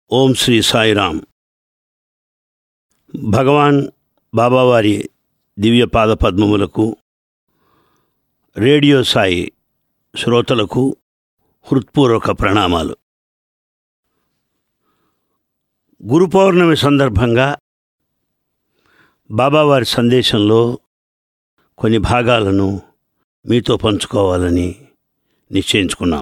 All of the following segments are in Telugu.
ఓం శ్రీ సాయిరామ్ భగవాన్ బాబావారి దివ్య పాద పద్మములకు రేడియో సాయి శ్రోతలకు హృత్పూర్వక ప్రణామాలు గురు పౌర్ణమి సందర్భంగా బాబావారి సందేశంలో కొన్ని భాగాలను మీతో పంచుకోవాలని నిశ్చయించుకున్నాం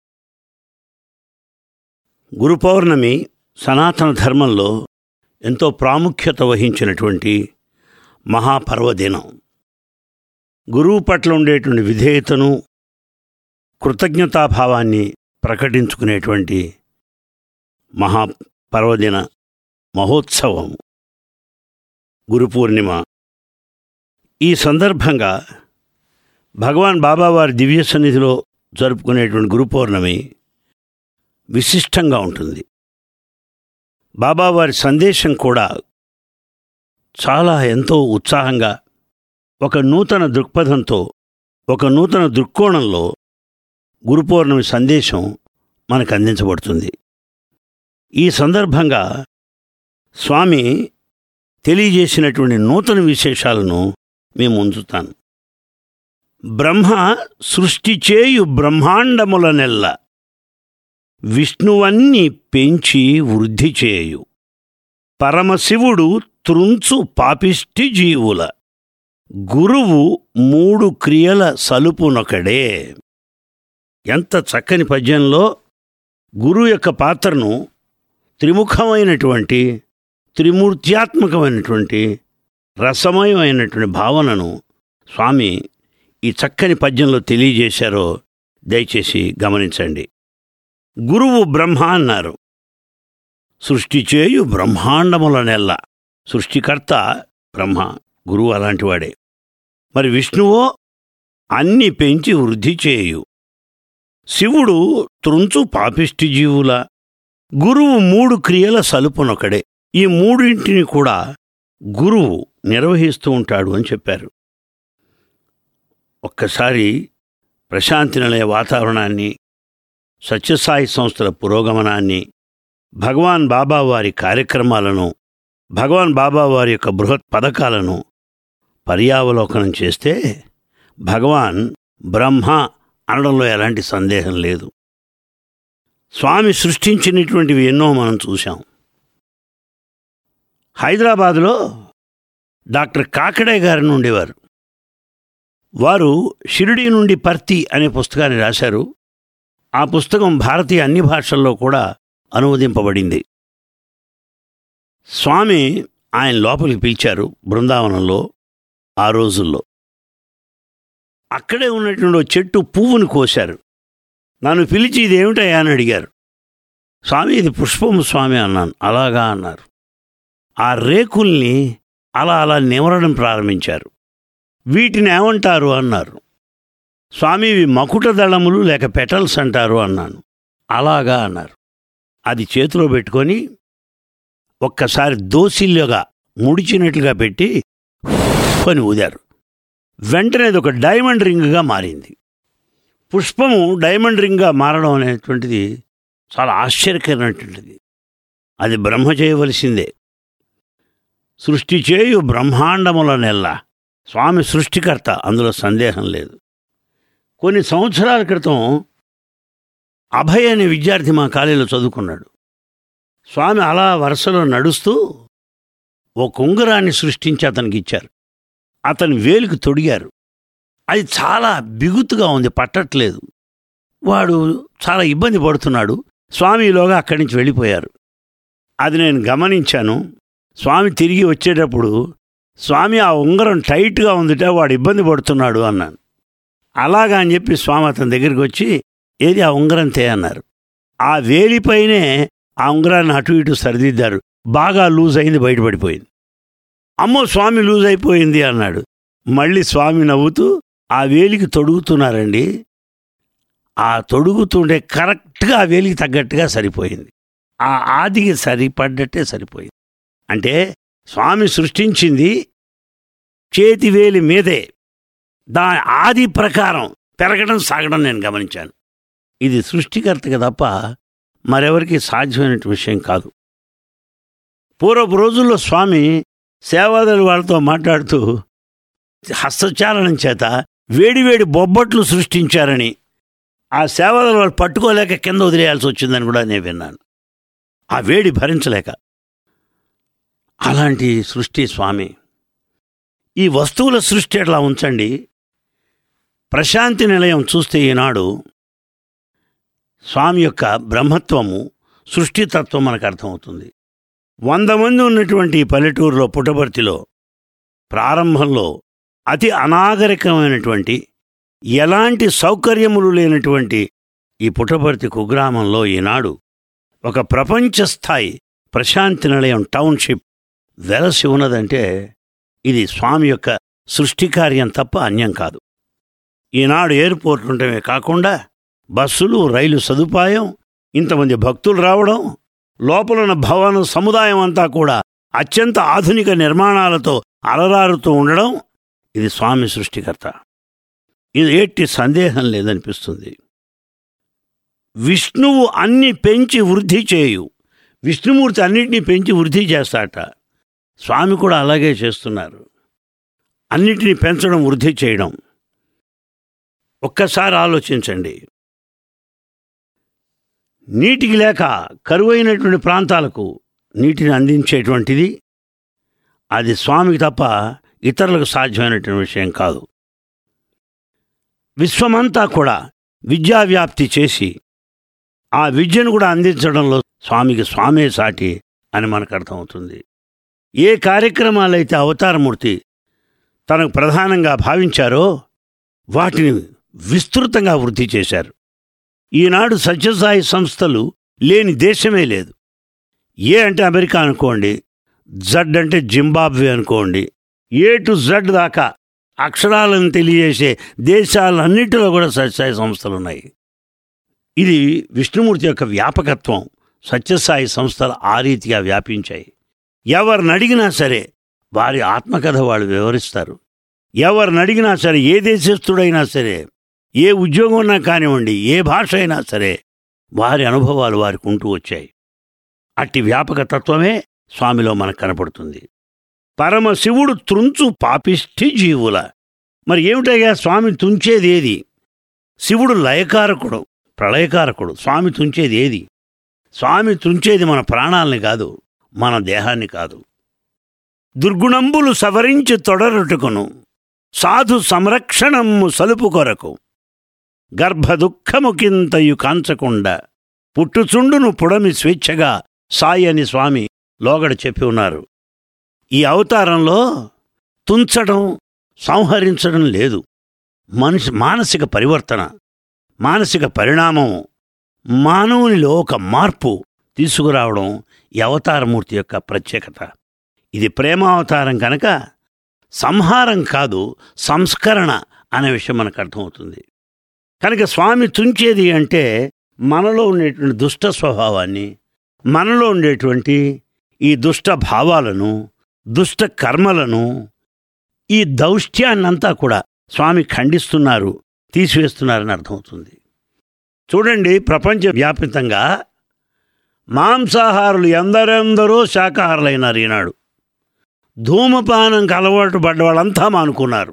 గురు పౌర్ణమి సనాతన ధర్మంలో ఎంతో ప్రాముఖ్యత వహించినటువంటి మహాపర్వదినం గురువు పట్ల ఉండేటువంటి విధేయతను కృతజ్ఞతాభావాన్ని ప్రకటించుకునేటువంటి మహాపర్వదిన మహోత్సవం గురు పూర్ణిమ ఈ సందర్భంగా భగవాన్ బాబావారి దివ్య సన్నిధిలో జరుపుకునేటువంటి గురు పౌర్ణమి విశిష్టంగా ఉంటుంది బాబావారి సందేశం కూడా చాలా ఎంతో ఉత్సాహంగా ఒక నూతన దృక్పథంతో ఒక నూతన దృక్కోణంలో గురు పౌర్ణమి సందేశం మనకు అందించబడుతుంది ఈ సందర్భంగా స్వామి తెలియజేసినటువంటి నూతన విశేషాలను మేము ఉంచుతాను బ్రహ్మ సృష్టి చేయు బ్రహ్మాండముల నెల్ల విష్ణువన్ని పెంచి వృద్ధి చేయు పరమశివుడు త్రుంచు పాపిష్టి జీవుల గురువు మూడు క్రియల సలుపునొకడే ఎంత చక్కని పద్యంలో గురువు యొక్క పాత్రను త్రిముఖమైనటువంటి త్రిమూర్త్యాత్మకమైనటువంటి రసమయమైనటువంటి భావనను స్వామి ఈ చక్కని పద్యంలో తెలియజేశారో దయచేసి గమనించండి గురువు బ్రహ్మ అన్నారు సృష్టి చేయు బ్రహ్మాండముల నెల్ల సృష్టికర్త బ్రహ్మ గురువు అలాంటివాడే మరి విష్ణువో అన్ని పెంచి వృద్ధి చేయు శివుడు త్రుంచు పాపిష్టి జీవుల గురువు మూడు క్రియల సలుపునొకడే ఈ మూడింటిని కూడా గురువు నిర్వహిస్తూ ఉంటాడు అని చెప్పారు ఒక్కసారి ప్రశాంతి నిలయ వాతావరణాన్ని సత్యసాయి సంస్థల పురోగమనాన్ని భగవాన్ బాబా వారి కార్యక్రమాలను భగవాన్ బాబా వారి యొక్క బృహత్ పథకాలను పర్యావలోకనం చేస్తే భగవాన్ బ్రహ్మ అనడంలో ఎలాంటి సందేహం లేదు స్వామి సృష్టించినటువంటివి ఎన్నో మనం చూశాం హైదరాబాదులో డాక్టర్ కాకడే గారిని ఉండేవారు వారు షిరిడి నుండి పర్తి అనే పుస్తకాన్ని రాశారు ఆ పుస్తకం భారతీయ అన్ని భాషల్లో కూడా అనువదింపబడింది స్వామి ఆయన లోపలికి పిలిచారు బృందావనంలో ఆ రోజుల్లో అక్కడే ఉన్నటువంటి ఓ చెట్టు పువ్వును కోశారు నన్ను పిలిచి ఇదేమిటయ్యా అని అడిగారు స్వామి ఇది పుష్పము స్వామి అన్నాను అలాగా అన్నారు ఆ రేకుల్ని అలా అలా నిమరడం ప్రారంభించారు వీటిని ఏమంటారు అన్నారు స్వామి ఇవి మకుట దళములు లేక పెటల్స్ అంటారు అన్నాను అలాగా అన్నారు అది చేతిలో పెట్టుకొని ఒక్కసారి దోసిల్లుగా ముడిచినట్లుగా పెట్టి "ఉఫ్" అని ఊదారు వెంటనే అది ఒక డైమండ్ రింగ్గా మారింది పుష్పము డైమండ్ రింగ్గా మారడం అనేటువంటిది చాలా ఆశ్చర్యకరమైనటువంటిది అది బ్రహ్మ చేయవలసిందే సృష్టి చేయు బ్రహ్మాండముల నెల్ల స్వామి సృష్టికర్త అందులో సందేహం లేదు కొన్ని సంవత్సరాల క్రితం అభయ్ అనే విద్యార్థి మా కాలేజీలో చదువుకున్నాడు స్వామి అలా వరుసలో నడుస్తూ ఓ కుంగరాన్ని సృష్టించి అతనికి ఇచ్చారు అతని వేలికి తొడిగారు అది చాలా బిగుతుగా ఉంది పట్టట్లేదు వాడు చాలా ఇబ్బంది పడుతున్నాడు స్వామిలోగా అక్కడి నుంచి వెళ్ళిపోయారు అది నేను గమనించాను స్వామి తిరిగి వచ్చేటప్పుడు స్వామి ఆ ఉంగరం టైట్గా ఉందిట వాడు ఇబ్బంది పడుతున్నాడు అన్నాను అలాగా అని చెప్పి స్వామి అతని దగ్గరికి వచ్చి ఏది ఆ ఉంగరం తే అన్నారు ఆ వేలిపైనే ఆ ఉంగరాన్ని అటు ఇటు సరిదిద్దారు బాగా లూజ్ అయింది బయటపడిపోయింది అమ్మో స్వామి లూజ్ అయిపోయింది అన్నాడు మళ్ళీ స్వామి నవ్వుతూ ఆ వేలికి తొడుగుతున్నారండి ఆ తొడుగుతుండే కరెక్ట్గా ఆ వేలికి తగ్గట్టుగా సరిపోయింది ఆ ఆదికి సరిపడ్డట్టే సరిపోయింది అంటే స్వామి సృష్టించింది చేతివేలి మీదే దాని ఆది ప్రకారం పెరగడం సాగడం నేను గమనించాను ఇది సృష్టికర్తకి తప్ప మరెవరికి సాధ్యమైన విషయం కాదు పూర్వపు రోజుల్లో స్వామి సేవాదలు వాళ్ళతో మాట్లాడుతూ హస్తచాలనం చేత వేడివేడి బొబ్బట్లు సృష్టించారని ఆ సేవలు వాళ్ళు పట్టుకోలేక కింద వదిలేయాల్సి వచ్చిందని కూడా నేను విన్నాను ఆ వేడి భరించలేక అలాంటి సృష్టి స్వామి ఈ వస్తువుల సృష్టి అట్లా ఉంచండి ప్రశాంతి నిలయం చూస్తే ఈనాడు స్వామి యొక్క బ్రహ్మత్వము సృష్టితత్వం మనకు అర్థమవుతుంది వంద మంది ఉన్నటువంటి ఈ పల్లెటూరులో పుట్టపర్తిలో ప్రారంభంలో అతి అనాగరికమైనటువంటి ఎలాంటి సౌకర్యములు లేనటువంటి ఈ పుట్టపర్తి కుగ్రామంలో ఈనాడు ఒక ప్రపంచ స్థాయి ప్రశాంతి నిలయం టౌన్షిప్ వెలసి ఉన్నదంటే ఇది స్వామి యొక్క సృష్టి కార్యం తప్ప అన్యం కాదు ఈనాడు ఎయిర్పోర్ట్ ఉండటమే కాకుండా బస్సులు రైలు సదుపాయం ఇంతమంది భక్తులు రావడం లోపలున్న భవన సముదాయం అంతా కూడా అత్యంత ఆధునిక నిర్మాణాలతో అలరారుతూ ఉండడం ఇది స్వామి సృష్టికర్త ఇది ఎట్టి సందేహం లేదనిపిస్తుంది విష్ణువు అన్ని పెంచి వృద్ధి చేయు విష్ణుమూర్తి అన్నిటినీ పెంచి వృద్ధి చేస్తాట స్వామి కూడా అలాగే చేస్తున్నారు అన్నిటినీ పెంచడం వృద్ధి చేయడం ఒక్కసారి ఆలోచించండి నీటికి లేక కరువైనటువంటి ప్రాంతాలకు నీటిని అందించేటువంటిది అది స్వామికి తప్ప ఇతరులకు సాధ్యమైనటువంటి విషయం కాదు విశ్వమంతా కూడా విద్యా వ్యాప్తి చేసి ఆ విద్యను కూడా అందించడంలో స్వామికి స్వామే సాటి అని మనకు అర్థమవుతుంది ఏ కార్యక్రమాలైతే అవతారమూర్తి తనకు ప్రధానంగా భావించారో వాటిని విస్తృతంగా వృద్ధి చేశారు ఈనాడు సత్యసాయి సంస్థలు లేని దేశమే లేదు ఏ అంటే అమెరికా అనుకోండి జడ్ అంటే జింబాబ్వే అనుకోండి ఏ టు జడ్ దాకా అక్షరాలను తెలియజేసే దేశాలన్నిటిలో కూడా సత్యసాయి సంస్థలు ఉన్నాయి ఇది విష్ణుమూర్తి యొక్క వ్యాపకత్వం సత్యసాయి సంస్థలు ఆ రీతిగా వ్యాపించాయి ఎవరిని అడిగినా సరే వారి ఆత్మకథ వాళ్ళు వివరిస్తారు ఎవరిని అడిగినా సరే ఏ దేశస్థుడైనా సరే ఏ ఉద్యోగం ఉన్నా కానివ్వండి ఏ భాష అయినా సరే వారి అనుభవాలు వారికి ఉంటూ వచ్చాయి అట్టి వ్యాపక తత్వమే స్వామిలో మనకు కనపడుతుంది పరమశివుడు త్రుంచు పాపిష్ఠి జీవుల మరి ఏమిటయ్యా స్వామి తుంచేది ఏది శివుడు లయకారకుడు ప్రళయకారకుడు స్వామి తుంచేది ఏది స్వామి తుంచేది మన ప్రాణాలని కాదు మన దేహాన్ని కాదు దుర్గుణంబులు సవరించి తొడరుటుకును సాధు సంరక్షణము సలుపు కొరకు గర్భదుఃఖముకింతయు కాంచకుండా పుట్టుచుండును పుడమి స్వేచ్ఛగా సాయి అని స్వామి లోగడ చెప్పి ఉన్నారు ఈ అవతారంలో తుంచడం సంహరించడం లేదు మనిషి మానసిక పరివర్తన మానసిక పరిణామం మానవునిలో ఒక మార్పు తీసుకురావడం ఈ అవతారమూర్తి యొక్క ప్రత్యేకత ఇది ప్రేమావతారం కనుక సంహారం కాదు సంస్కరణ అనే విషయం మనకు అర్థమవుతుంది కనుక స్వామి తుంచేది అంటే మనలో ఉండేటువంటి దుష్ట స్వభావాన్ని మనలో ఉండేటువంటి ఈ దుష్ట భావాలను దుష్ట కర్మలను ఈ దౌష్ట్యాన్నంతా కూడా స్వామి ఖండిస్తున్నారు తీసివేస్తున్నారని అర్థమవుతుంది చూడండి ప్రపంచవ్యాపితంగా మాంసాహారులు ఎందరెందరో శాకాహారులైనారు ఈనాడు ధూమపానంకి అలవాటు పడ్డ వాళ్ళంతా మానుకున్నారు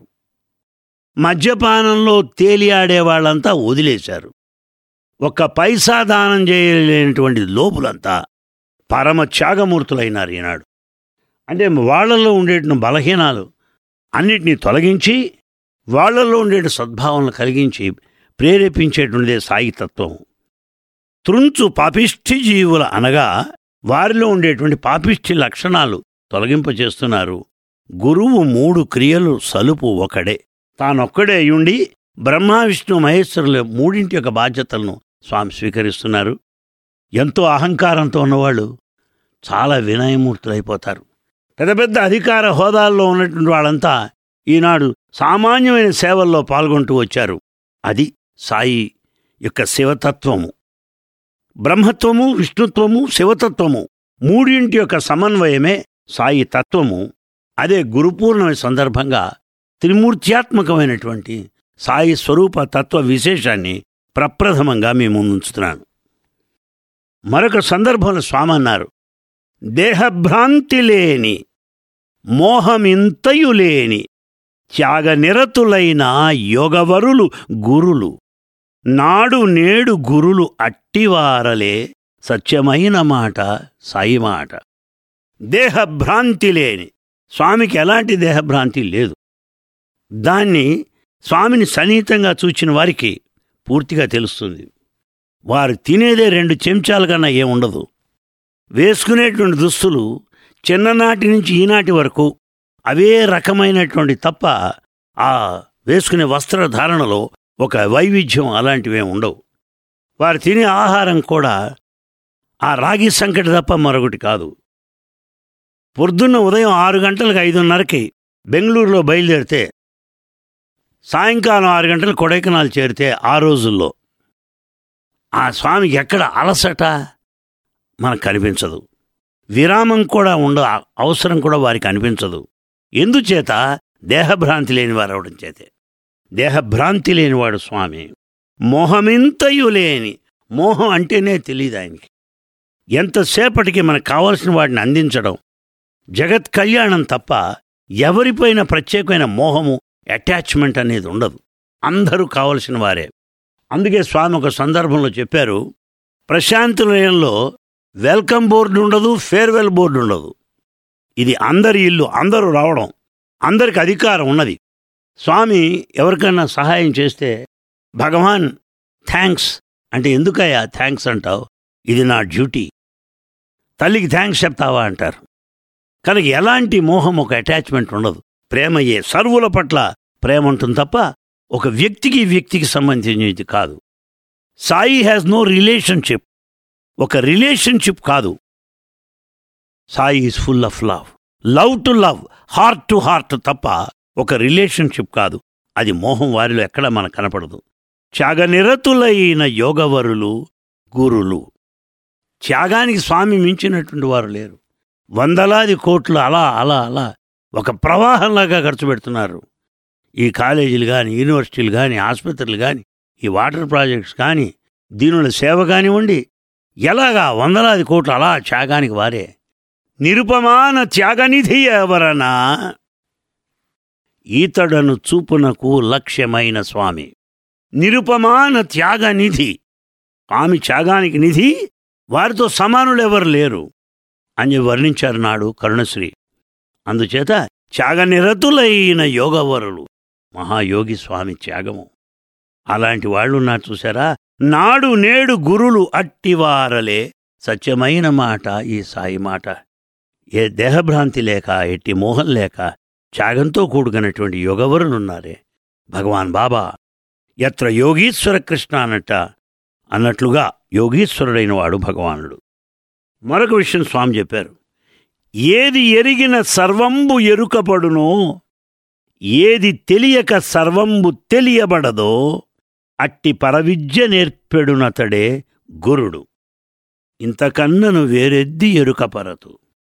మద్యపానంలో తేలియాడే వాళ్ళంతా వదిలేశారు ఒక్క పైసా దానం చేయలేనటువంటి లోపులంతా పరమ త్యాగమూర్తులైనారు ఈనాడు అంటే వాళ్ళల్లో ఉండేటువంటి బలహీనాలు అన్నిటినీ తొలగించి వాళ్ళల్లో ఉండే సద్భావనలు కలిగించి ప్రేరేపించేటువంటిదే సాయితత్వం త్రుంచు పాపిష్ఠి జీవుల అనగా వారిలో ఉండేటువంటి పాపిష్ఠి లక్షణాలు తొలగింపచేస్తున్నారు గురువు మూడు క్రియలు సలుపు ఒకడే తానొక్కడే అయ్యుండి బ్రహ్మ విష్ణు మహేశ్వరుల మూడింటి యొక్క బాధ్యతలను స్వామి స్వీకరిస్తున్నారు ఎంతో అహంకారంతో ఉన్నవాళ్ళు చాలా వినయమూర్తులైపోతారు పెద్ద పెద్ద అధికార హోదాల్లో ఉన్నటువంటి వాళ్ళంతా ఈనాడు సామాన్యమైన సేవల్లో పాల్గొంటూ వచ్చారు అది సాయి యొక్క శివతత్వము బ్రహ్మత్వము విష్ణుత్వము శివతత్వము మూడింటి యొక్క సమన్వయమే సాయి తత్వము అదే గురుపూర్ణమి సందర్భంగా త్రిమూర్త్యాత్మకమైనటువంటి సాయి స్వరూప తత్వ విశేషాన్ని ప్రప్రథమంగా మేము ముందుంచుతున్నాను మరొక సందర్భంలో స్వామి అన్నారు దేహభ్రాంతి లేని మోహమింతయు లేని త్యాగనిరతులైన యోగవరులు గురులు నాడు నేడు గురులు అట్టివారలే సత్యమైన మాట సాయి మాట దేహభ్రాంతి లేని స్వామికి ఎలాంటి దేహభ్రాంతి లేదు దాన్ని స్వామిని సన్నిహితంగా చూచిన వారికి పూర్తిగా తెలుస్తుంది వారు తినేదే రెండు చెంచాల కన్నా ఏముండదు వేసుకునేటువంటి దుస్తులు చిన్ననాటి నుంచి ఈనాటి వరకు అవే రకమైనటువంటి తప్ప ఆ వేసుకునే వస్త్రధారణలో ఒక వైవిధ్యం అలాంటివే ఉండవు వారు తినే ఆహారం కూడా ఆ రాగి సంకటి తప్ప మరొకటి కాదు పొద్దున్న ఉదయం ఆరు గంటలకు ఐదున్నరకి బెంగళూరులో బయలుదేరితే సాయంకాలం ఆరు గంటలు కొడైకెనాల్ చేరితే ఆ రోజుల్లో ఆ స్వామికి ఎక్కడ అలసట మనకు కనిపించదు విరామం కూడా ఉండ అవసరం కూడా వారికి అనిపించదు ఎందుచేత దేహభ్రాంతి లేనివారు అవడం చేతే దేహభ్రాంతి లేనివాడు స్వామి మోహమింతయు లేని మోహం అంటేనే తెలియదు ఆయనకి ఎంతసేపటికి మనకు కావలసిన వాటిని అందించడం జగత్ కళ్యాణం తప్ప ఎవరిపైన ప్రత్యేకమైన మోహము అటాచ్మెంట్ అనేది ఉండదు అందరూ కావలసిన వారే అందుకే స్వామి ఒక సందర్భంలో చెప్పారు ప్రశాంతి నిలయంలో వెల్కమ్ బోర్డు ఉండదు ఫేర్వెల్ బోర్డు ఉండదు ఇది అందరి ఇల్లు అందరూ రావడం అందరికి అధికారం ఉన్నది స్వామి ఎవరికైనా సహాయం చేస్తే భగవాన్ థ్యాంక్స్ అంటే ఎందుకయ్యా థ్యాంక్స్ అంటావు ఇది నా డ్యూటీ తల్లికి థ్యాంక్స్ చెప్తావా అంటారు కనుక ఎలాంటి మోహం ఒక అటాచ్మెంట్ ఉండదు ప్రేమయ్యే సర్వుల పట్ల ప్రేమ ఉంటుంది తప్ప ఒక వ్యక్తికి వ్యక్తికి సంబంధించినది కాదు సాయి హ్యాస్ నో రిలేషన్షిప్ ఒక రిలేషన్షిప్ కాదు Sai is full of love love to love heart to heart తప్ప ఒక రిలేషన్షిప్ కాదు అది మోహం వారిలో ఎక్కడ మనకు కనపడదు త్యాగనిరతులైన యోగవరులు గురులు త్యాగానికి స్వామి మించినటువంటి వారు లేరు వందలాది కోట్లు అలా అలా అలా ఒక ప్రవాహంలాగా ఖర్చు పెడుతున్నారు ఈ కాలేజీలు కానీ యూనివర్సిటీలు కానీ ఆసుపత్రులు కానీ ఈ వాటర్ ప్రాజెక్ట్స్ కానీ దీనుల సేవ కానివ్వండి ఎలాగా వందలాది కోట్లు అలా త్యాగానికి వారే నిరుపమాన త్యాగనిధి ఎవరనా ఈతడను చూపునకు లక్ష్యమైన స్వామి నిరుపమాన త్యాగనిధి స్వామి త్యాగానికి నిధి వారితో సమానులెవరు లేరు అని వర్ణించారు నాడు కరుణశ్రీ అందుచేత త్యాగనిరతులైన యోగవరులు మహాయోగి స్వామి త్యాగము అలాంటి వాళ్ళు ఉన్నారు చూసారా నాడు నేడు గురులు అట్టివారలే సత్యమైన మాట ఈ సాయి మాట ఏ దేహభ్రాంతి లేక ఎట్టి మోహం లేక త్యాగంతో కూడుకున్నటువంటి యోగవరులున్నారే భగవాన్ బాబా ఎత్ర యోగీశ్వర కృష్ణ అన్నట్ట అన్నట్లుగా యోగీశ్వరుడైన వాడు భగవానుడు మరొక విషయం స్వామి చెప్పారు ఏది ఎరిగిన సర్వంబు ఎరుకపడునో ఏది తెలియక సర్వంబు తెలియబడదో అట్టి పరవిద్య నేర్పెడునతడే గురుడు ఇంతకన్నను వేరెద్ది ఎరుకపరతు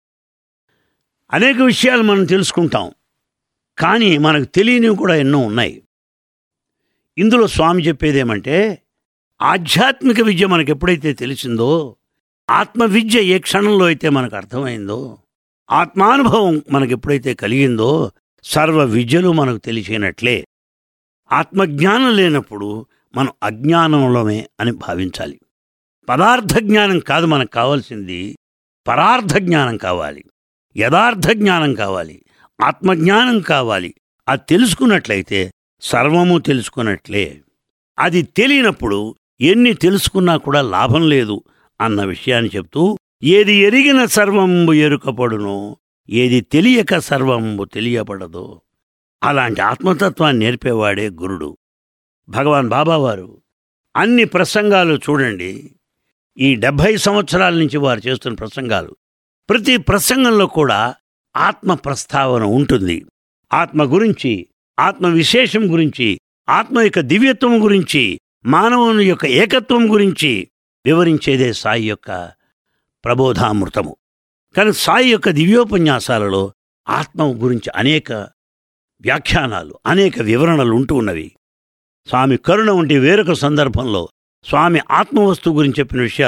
అనేక విషయాలు మనం తెలుసుకుంటాం కానీ మనకు తెలియనివి కూడా ఎన్నో ఉన్నాయి ఇందులో స్వామి చెప్పేదేమంటే ఆధ్యాత్మిక విద్య మనకు ఎప్పుడైతే తెలిసిందో ఆత్మ విద్య ఏ క్షణంలో అయితే మనకు అర్థమైందో ఆత్మానుభవం మనకు ఎప్పుడైతే కలిగిందో సర్వ విద్యలు మనకు తెలిసినట్లే ఆత్మజ్ఞానం లేనప్పుడు మనం అజ్ఞానంలోమే అని భావించాలి పదార్థ జ్ఞానం కాదు మనకు కావాల్సింది పరార్థ జ్ఞానం కావాలి యథార్థ జ్ఞానం కావాలి ఆత్మజ్ఞానం కావాలి అది తెలుసుకున్నట్లయితే సర్వము తెలుసుకున్నట్లే అది తెలియనప్పుడు ఎన్ని తెలుసుకున్నా కూడా లాభం లేదు అన్న విషయాన్ని చెప్తూ ఏది ఎరిగిన సర్వంబు ఎరుకపడునో ఏది తెలియక సర్వంబు తెలియబడదో అలాంటి ఆత్మతత్వాన్ని నేర్పేవాడే గురుడు భగవాన్ బాబావారు అన్ని ప్రసంగాలు చూడండి ఈ డెబ్భై సంవత్సరాల నుంచి వారు చేస్తున్న ప్రసంగాలు ప్రతి ప్రసంగంలో కూడా ఆత్మ ప్రస్తావన ఉంటుంది ఆత్మ గురించి ఆత్మ విశేషం గురించి ఆత్మ యొక్క దివ్యత్వం గురించి మానవుని యొక్క ఏకత్వం గురించి వివరించేదే సాయి యొక్క ప్రబోధామృతము కానీ సాయి యొక్క దివ్యోపన్యాసాలలో ఆత్మ గురించి అనేక వ్యాఖ్యానాలు అనేక వివరణలు ఉంటూ ఉన్నవి స్వామి కరుణ వంటి వేరొక సందర్భంలో స్వామి ఆత్మవస్తువు గురించి చెప్పిన విషయాలు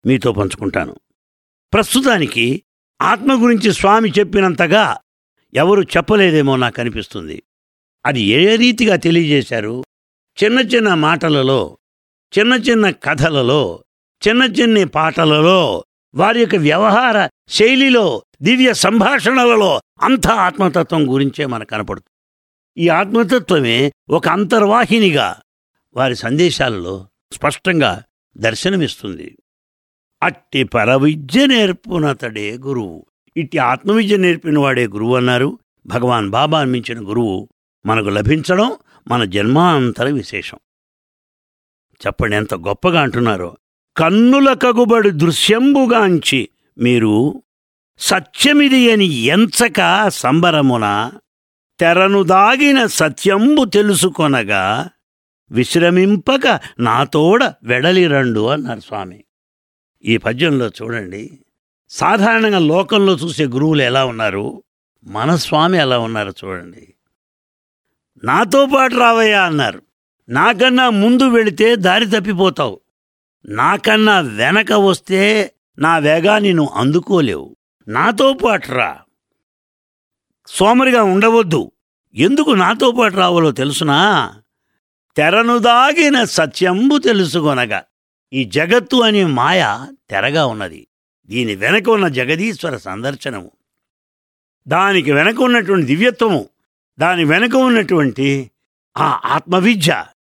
మీతో పంచుకుంటాను ప్రస్తుతానికి ఆత్మ గురించి స్వామి చెప్పినంతగా ఎవరు చెప్పలేదేమో నాకు అనిపిస్తుంది అది ఏ రీతిగా తెలియజేశారు చిన్న చిన్న మాటలలో చిన్న చిన్న కథలలో చిన్న చిన్న పాటలలో వారి యొక్క వ్యవహార శైలిలో దివ్య సంభాషణలలో అంత ఆత్మతత్వం గురించే మనకు కనపడుతుంది ఈ ఆత్మతత్వమే ఒక అంతర్వాహినిగా వారి సందేశాలలో స్పష్టంగా దర్శనమిస్తుంది అట్టి పరవిద్య నేర్పునతడే గురువు ఇట్టి ఆత్మవిద్య నేర్పినవాడే గురువు అన్నారు భగవాన్ బాబా మించిన గురువు మనకు లభించడం మన జన్మాంతర విశేషం చెప్పండి ఎంత గొప్పగా అంటున్నారో కన్నుల కగుబడి దృశ్యంబుగాంచి మీరు సత్యమిది అని ఎంచక సంబరమున తెరను దాగిన సత్యంబు తెలుసుకొనగా విశ్రమింపక నాతోడ వెడలిరండు అన్నారు స్వామి ఈ పద్యంలో చూడండి సాధారణంగా లోకంలో చూసే గురువులు ఎలా ఉన్నారు మన స్వామి ఎలా ఉన్నారు చూడండి నాతో పాటు రావయ్యా అన్నారు నాకన్నా ముందు వెళితే దారి తప్పిపోతావు నాకన్నా వెనక వస్తే నా వేగాన్ని నువ్వు అందుకోలేవు నాతో పాటు రా సోమరిగా ఉండవద్దు ఎందుకు నాతో పాటు రావాలో తెలుసునా తెరను దాగిన సత్యంబు తెలుసుకొనగా ఈ జగత్తు అనే మాయ తెరగా ఉన్నది దీని వెనక ఉన్న జగదీశ్వర సందర్శనము దానికి వెనక ఉన్నటువంటి దివ్యత్వము దాని వెనక ఉన్నటువంటి ఆ ఆత్మవిద్య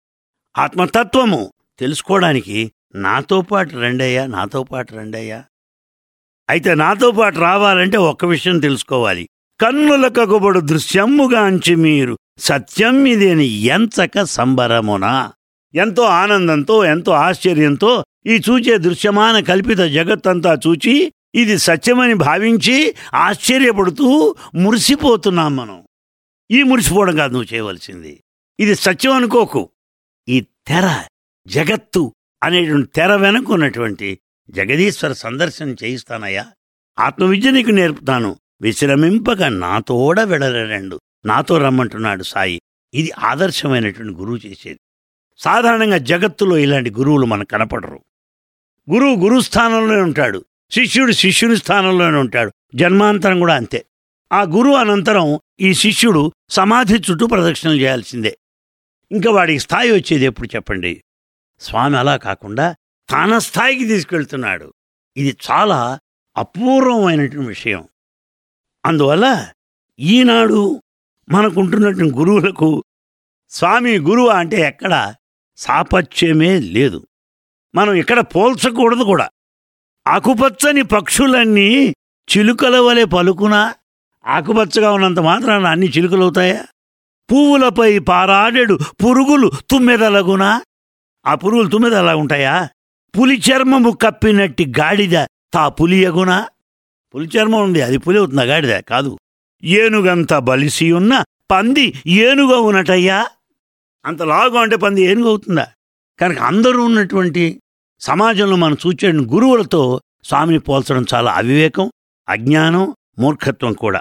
ఆత్మతత్వము తెలుసుకోవడానికి నాతో పాటు రండయ్యా నాతో పాటు రండయ్యా అయితే నాతో పాటు రావాలంటే ఒక్క విషయం తెలుసుకోవాలి కన్నుల కగుబడు దృశ్యమ్ముగాంచి మీరు సత్యం ఇదేని ఎంచక సంబరమున ఎంతో ఆనందంతో ఎంతో ఆశ్చర్యంతో ఈ చూచే దృశ్యమాన కల్పిత జగత్తంతా చూచి ఇది సత్యమని భావించి ఆశ్చర్యపడుతూ మురిసిపోతున్నాం మనం ఈ మురిసిపోవడం కాదు నువ్వు చేయవలసింది ఇది సత్యం అనుకోకు ఈ తెర జగత్తు అనేటువంటి తెర వెనక ఉన్నటువంటి జగదీశ్వర సందర్శనం చేయిస్తానయ్యా ఆత్మవిద్య నీకు నేర్పుతాను విశ్రమింపక నాతోడ వెడలరెండు నాతో రమ్మంటున్నాడు సాయి ఇది ఆదర్శమైనటువంటి గురువు చేసేది సాధారణంగా జగత్తులో ఇలాంటి గురువులు మనకు కనపడరు గురువు గురు స్థానంలోనే ఉంటాడు శిష్యుడు శిష్యుని స్థానంలోనే ఉంటాడు జన్మాంతరం కూడా అంతే ఆ గురువు అనంతరం ఈ శిష్యుడు సమాధి చుట్టూ ప్రదక్షిణలు చేయాల్సిందే ఇంకా వాడికి స్థాయి వచ్చేది ఎప్పుడు చెప్పండి స్వామి అలా కాకుండా తన స్థాయికి తీసుకెళ్తున్నాడు ఇది చాలా అపూర్వమైనటువంటి విషయం అందువల్ల ఈనాడు మనకుంటున్నటువంటి గురువులకు స్వామి గురువు అంటే ఎక్కడ సాపత్యమే లేదు మనం ఇక్కడ పోల్చకూడదు కూడా ఆకుపచ్చని పక్షులన్నీ చిలుకల వలె పలుకునా ఆకుపచ్చగా ఉన్నంత మాత్రాన అన్ని చిలుకలవుతాయా పువ్వులపై పారాడెడు పురుగులు తుమ్మెదలగునా ఆ పురుగులు తుమ్మెద అలా ఉంటాయా పులి చర్మము కప్పినట్టి గాడిద తా పులియగునా పులి చర్మం ఉంది అది పులి అవుతుందా గాడిద కాదు ఏనుగంత బలిసి ఉన్న పంది ఏనుగ ఉన్నటయ్యా అంత లాగు అంటే పంది ఏనుగు అవుతుందా కనుక అందరూ ఉన్నటువంటి సమాజంలో మనం చూచే గురువులతో స్వామిని పోల్చడం చాలా అవివేకం అజ్ఞానం మూర్ఖత్వం కూడా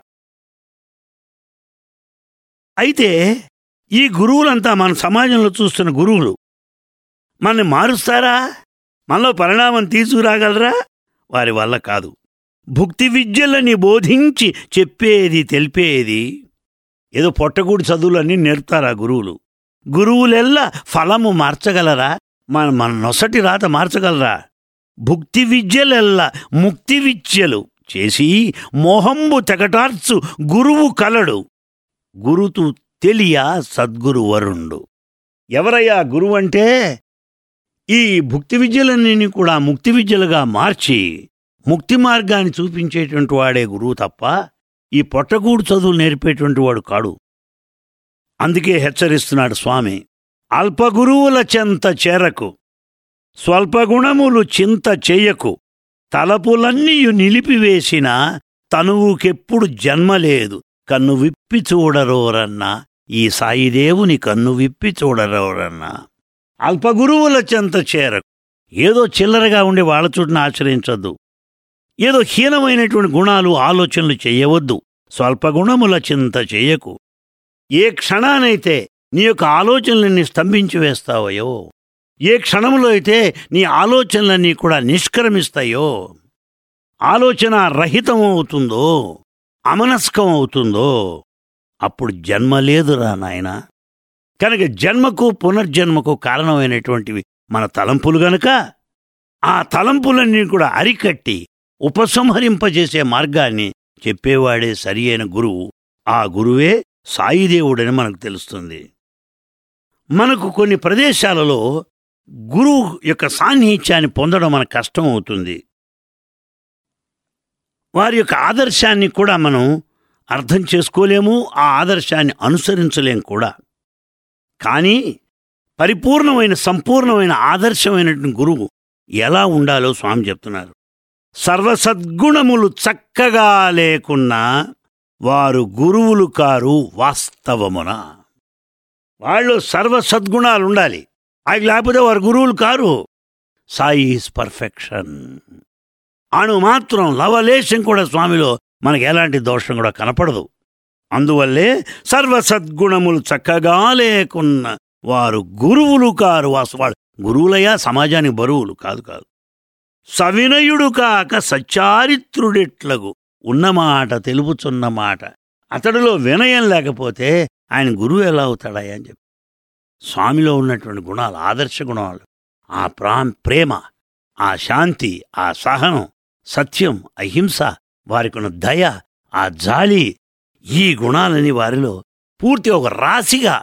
అయితే ఈ గురువులంతా మన సమాజంలో చూస్తున్న గురువులు మనని మారుస్తారా మనలో పరిణామం తీసుకురాగలరా వారి వల్ల కాదు భుక్తి విద్యలని బోధించి చెప్పేది తెలిపేది ఏదో పొట్టగూడి చదువులన్నీ నేర్పుతారా గురువులు గురువులెల్లా ఫలము మార్చగలరా మన మన నొసటి రాత మార్చగలరా భుక్తి విద్యలెల్లా ముక్తి విద్యలు చేసి మోహంబు తెగటార్చు గురువు కలడు గురుతు తెలియ సద్గురు వరుండు ఎవరయ్యా గురువు అంటే ఈ భుక్తి విద్యలన్నీ కూడా ముక్తి విద్యలుగా మార్చి ముక్తి మార్గాన్ని చూపించేటువంటి వాడే గురువు తప్ప ఈ పొట్టగూడు చదువులు నేర్పేటువంటి వాడు కాడు అందుకే హెచ్చరిస్తున్నాడు స్వామి అల్పగురువుల చెంత చేరకు స్వల్పగుణములు చింత చెయ్యకు తలపులన్నీయు నిలిపివేసిన తనువుకెప్పుడు జన్మలేదు కన్ను విప్పి చూడరోరన్నా ఈ సాయిదేవుని కన్ను విప్పి చూడరోరన్నా అల్పగురువుల చెంత చేరకు ఏదో చిల్లరగా ఉండే వాళ్ళ చుట్టూను ఆశ్రయించొద్దు ఏదో హీనమైనటువంటి గుణాలు ఆలోచనలు చేయవద్దు స్వల్పగుణముల చింత చేయకు ఏ క్షణానైతే నీ యొక్క ఆలోచనలన్నీ స్తంభించి వేస్తావయో ఏ క్షణంలో అయితే నీ ఆలోచనలన్నీ కూడా నిష్క్రమిస్తాయో ఆలోచన రహితం అవుతుందో అమనస్కం అవుతుందో అప్పుడు జన్మ లేదురా నాయన కనుక జన్మకు పునర్జన్మకు కారణమైనటువంటివి మన తలంపులు గనుక ఆ తలంపులన్నీ కూడా అరికట్టి ఉపసంహరింపజేసే మార్గాన్ని చెప్పేవాడే సరి అయిన గురువు ఆ గురువే సాయిదేవుడని మనకు తెలుస్తుంది మనకు కొన్ని ప్రదేశాలలో గురువు యొక్క సాన్నిహిత్యాన్ని పొందడం మనకు కష్టం అవుతుంది వారి యొక్క ఆదర్శాన్ని కూడా మనం అర్థం చేసుకోలేము ఆ ఆదర్శాన్ని అనుసరించలేం కూడా కానీ పరిపూర్ణమైన సంపూర్ణమైన ఆదర్శమైనటువంటి గురువు ఎలా ఉండాలో స్వామి చెప్తున్నారు సర్వసద్గుణములు చక్కగా లేకున్నా వారు గురువులు కారు వాస్తవమున వాళ్ళు సర్వ సద్గుణాలు ఉండాలి అవి లేకపోతే వారు గురువులు కారు సాయి ఈజ్ పర్ఫెక్షన్ అణు మాత్రం లవలేశం కూడా స్వామిలో మనకి ఎలాంటి దోషం కూడా కనపడదు అందువల్లే సర్వ సద్గుణములు చక్కగా లేకున్న వారు గురువులు కారు వాసు వాళ్ళు గురువులయ్యా సమాజానికి బరువులు కాదు కాదు సవినయుడు కాక సచ్చారిత్రుడెట్లగు ఉన్నమాట తెలుపుచున్న మాట అతడిలో వినయం లేకపోతే ఆయన గురువు ఎలా అవుతాడయ్యా అని చెప్పి స్వామిలో ఉన్నటువంటి గుణాలు ఆదర్శ గుణాలు ఆ ప్రా ప్రేమ ఆ శాంతి ఆ సహనం సత్యం అహింస వారికి ఉన్న దయ ఆ జాలి ఈ గుణాలని వారిలో పూర్తి ఒక రాశిగా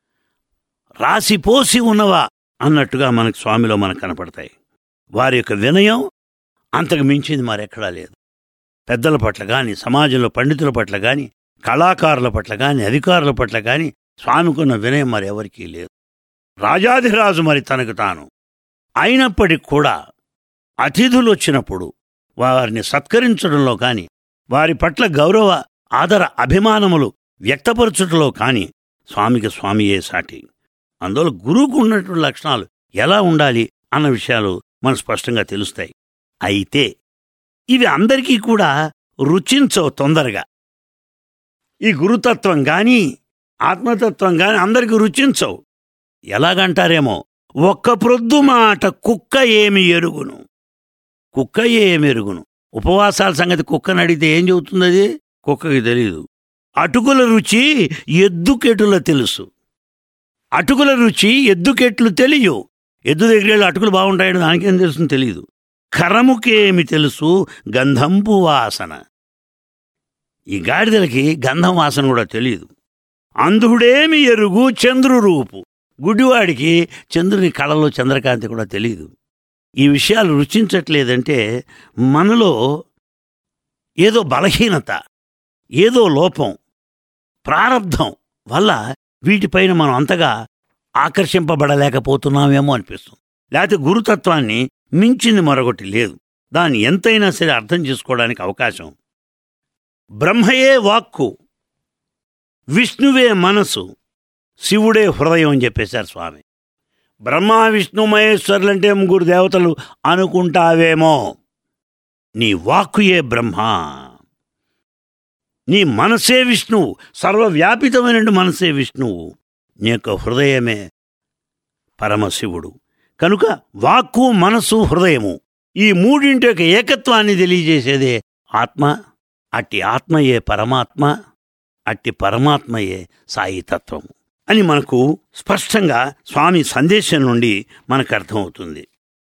రాసిపోసి ఉన్నవా అన్నట్టుగా మనకు స్వామిలో మనకు కనపడతాయి వారి యొక్క వినయం అంతకు మించింది మరెక్కడా లేదు పెద్దల పట్ల గాని సమాజంలో పండితుల పట్ల గాని కళాకారుల పట్ల గాని అధికారుల పట్ల గాని స్వామికున్న వినయం మరెవరికీ లేదు రాజాధిరాజు మరి తనకు తాను అయినప్పటికి కూడా అతిథులు వచ్చినప్పుడు వారిని సత్కరించడంలో కాని వారి పట్ల గౌరవ ఆదర అభిమానములు వ్యక్తపరచుటలో కాని స్వామికి స్వామియే సాటి అందువల్ల గురువుకు ఉన్నటువంటి లక్షణాలు ఎలా ఉండాలి అన్న విషయాలు మనకు స్పష్టంగా తెలుస్తాయి అయితే ఇవి అందరికీ కూడా రుచించవు తొందరగా ఈ గురుతత్వం గాని ఆత్మతత్వం గాని అందరికీ రుచించవు ఎలాగంటారేమో ఒక్క ప్రొద్దు మాట కుక్క ఏమి ఎరుగును కుక్క ఏమి ఎరుగును ఉపవాసాల సంగతి కుక్కని అడిగితే ఏం చెబుతుంది అది కుక్కకి తెలియదు అటుకుల రుచి ఎద్దుకెటుల తెలుసు అటుకుల రుచి ఎద్దుకెట్లు తెలియవు ఎద్దు దగ్గర వెళ్ళి అటుకులు బాగుంటాయని దానికేం తెలుసు తెలియదు కరముకేమి తెలుసు గంధంపు వాసన ఈ గాడిదలకి గంధం వాసన కూడా తెలియదు అంధుడేమి ఎరుగు చంద్రురూపు గుడ్డివాడికి చంద్రుని కళలో చంద్రకాంతి కూడా తెలియదు ఈ విషయాలు రుచించట్లేదంటే మనలో ఏదో బలహీనత ఏదో లోపం ప్రారంధం వల్ల వీటిపైన మనం అంతగా ఆకర్షింపబడలేకపోతున్నామేమో అనిపిస్తుంది లేకపోతే గురుతత్వాన్ని మించింది మరొకటి లేదు దాన్ని ఎంతైనా సరే అర్థం చేసుకోవడానికి అవకాశం బ్రహ్మయే వాక్కు విష్ణువే మనసు శివుడే హృదయం అని చెప్పేశారు స్వామి బ్రహ్మ విష్ణు మహేశ్వరులంటే ముగ్గురు దేవతలు అనుకుంటావేమో నీ వాక్కుయే బ్రహ్మ నీ మనసే విష్ణువు సర్వవ్యాపితమైన మనసే విష్ణువు నీ యొక్క హృదయమే పరమశివుడు కనుక వాక్కు మనసు హృదయము ఈ మూడింటి యొక్క ఏకత్వాన్ని తెలియజేసేదే ఆత్మ అట్టి ఆత్మయే పరమాత్మ అట్టి పరమాత్మయే సాయితత్వము అని మనకు స్పష్టంగా స్వామి సందేశం నుండి మనకు అర్థమవుతుంది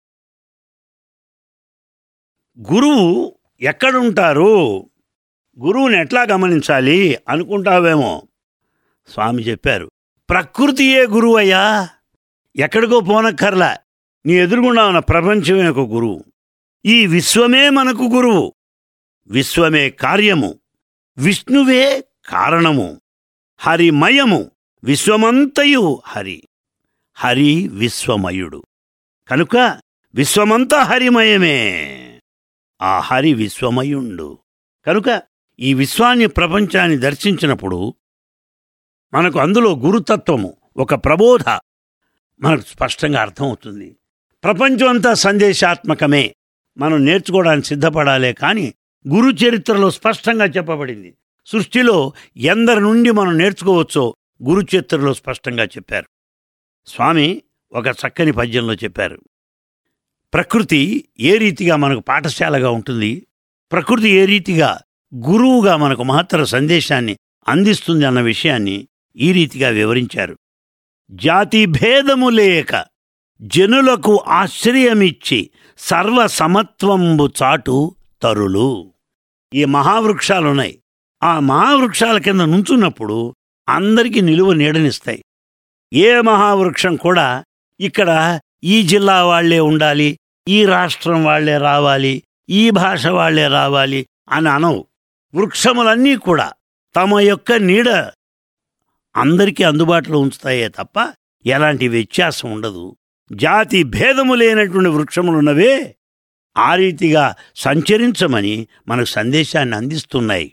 గురువు ఎక్కడుంటారు గురువుని ఎట్లా గమనించాలి అనుకుంటావేమో స్వామి చెప్పారు ప్రకృతియే గురువయ్యా ఎక్కడికో పోనక్కర్లా నీ ఎదురుగుండా ఉన్న ప్రపంచమే ఒక గురువు ఈ విశ్వమే మనకు గురువు విశ్వమే కార్యము విష్ణువే కారణము హరిమయము విశ్వమంతయు హరి హరి విశ్వమయుడు కనుక విశ్వమంతా హరిమయమే ఆ హరి విశ్వమయుండు కనుక ఈ విశ్వాన్ని ప్రపంచాన్ని దర్శించినప్పుడు మనకు అందులో గురుతత్వము ఒక ప్రబోధ మనకు స్పష్టంగా అర్థమవుతుంది ప్రపంచం అంతా సందేశాత్మకమే మనం నేర్చుకోవడానికి సిద్ధపడాలే కానీ గురు చరిత్రలో స్పష్టంగా చెప్పబడింది సృష్టిలో ఎందరి నుండి మనం నేర్చుకోవచ్చో గురు చరిత్రలో స్పష్టంగా చెప్పారు స్వామి ఒక చక్కని పద్యంలో చెప్పారు ప్రకృతి ఏ రీతిగా మనకు పాఠశాలగా ఉంటుంది ప్రకృతి ఏ రీతిగా గురువుగా మనకు మహత్తర సందేశాన్ని అందిస్తుంది అన్న విషయాన్ని ఈ రీతిగా వివరించారు జాతి భేదము లేక జనులకు ఆశ్రయమిచ్చి సర్వ సమత్వంబు చాటు తరులు ఈ మహావృక్షాలున్నాయి ఆ మహావృక్షాల కింద నుంచున్నప్పుడు అందరికీ నిలువ నీడనిస్తాయి ఏ మహావృక్షం కూడా ఇక్కడ ఈ జిల్లా వాళ్లే ఉండాలి ఈ రాష్ట్రం వాళ్లే రావాలి ఈ భాష వాళ్లే రావాలి అని అనవు వృక్షములన్నీ కూడా తమ యొక్క నీడ అందరికీ అందుబాటులో ఉంచుతాయే తప్ప ఎలాంటి వ్యత్యాసం ఉండదు జాతి భేదము లేనటువంటి వృక్షములున్నవే ఆ రీతిగా సంచరించమని మనకు సందేశాన్ని అందిస్తున్నాయి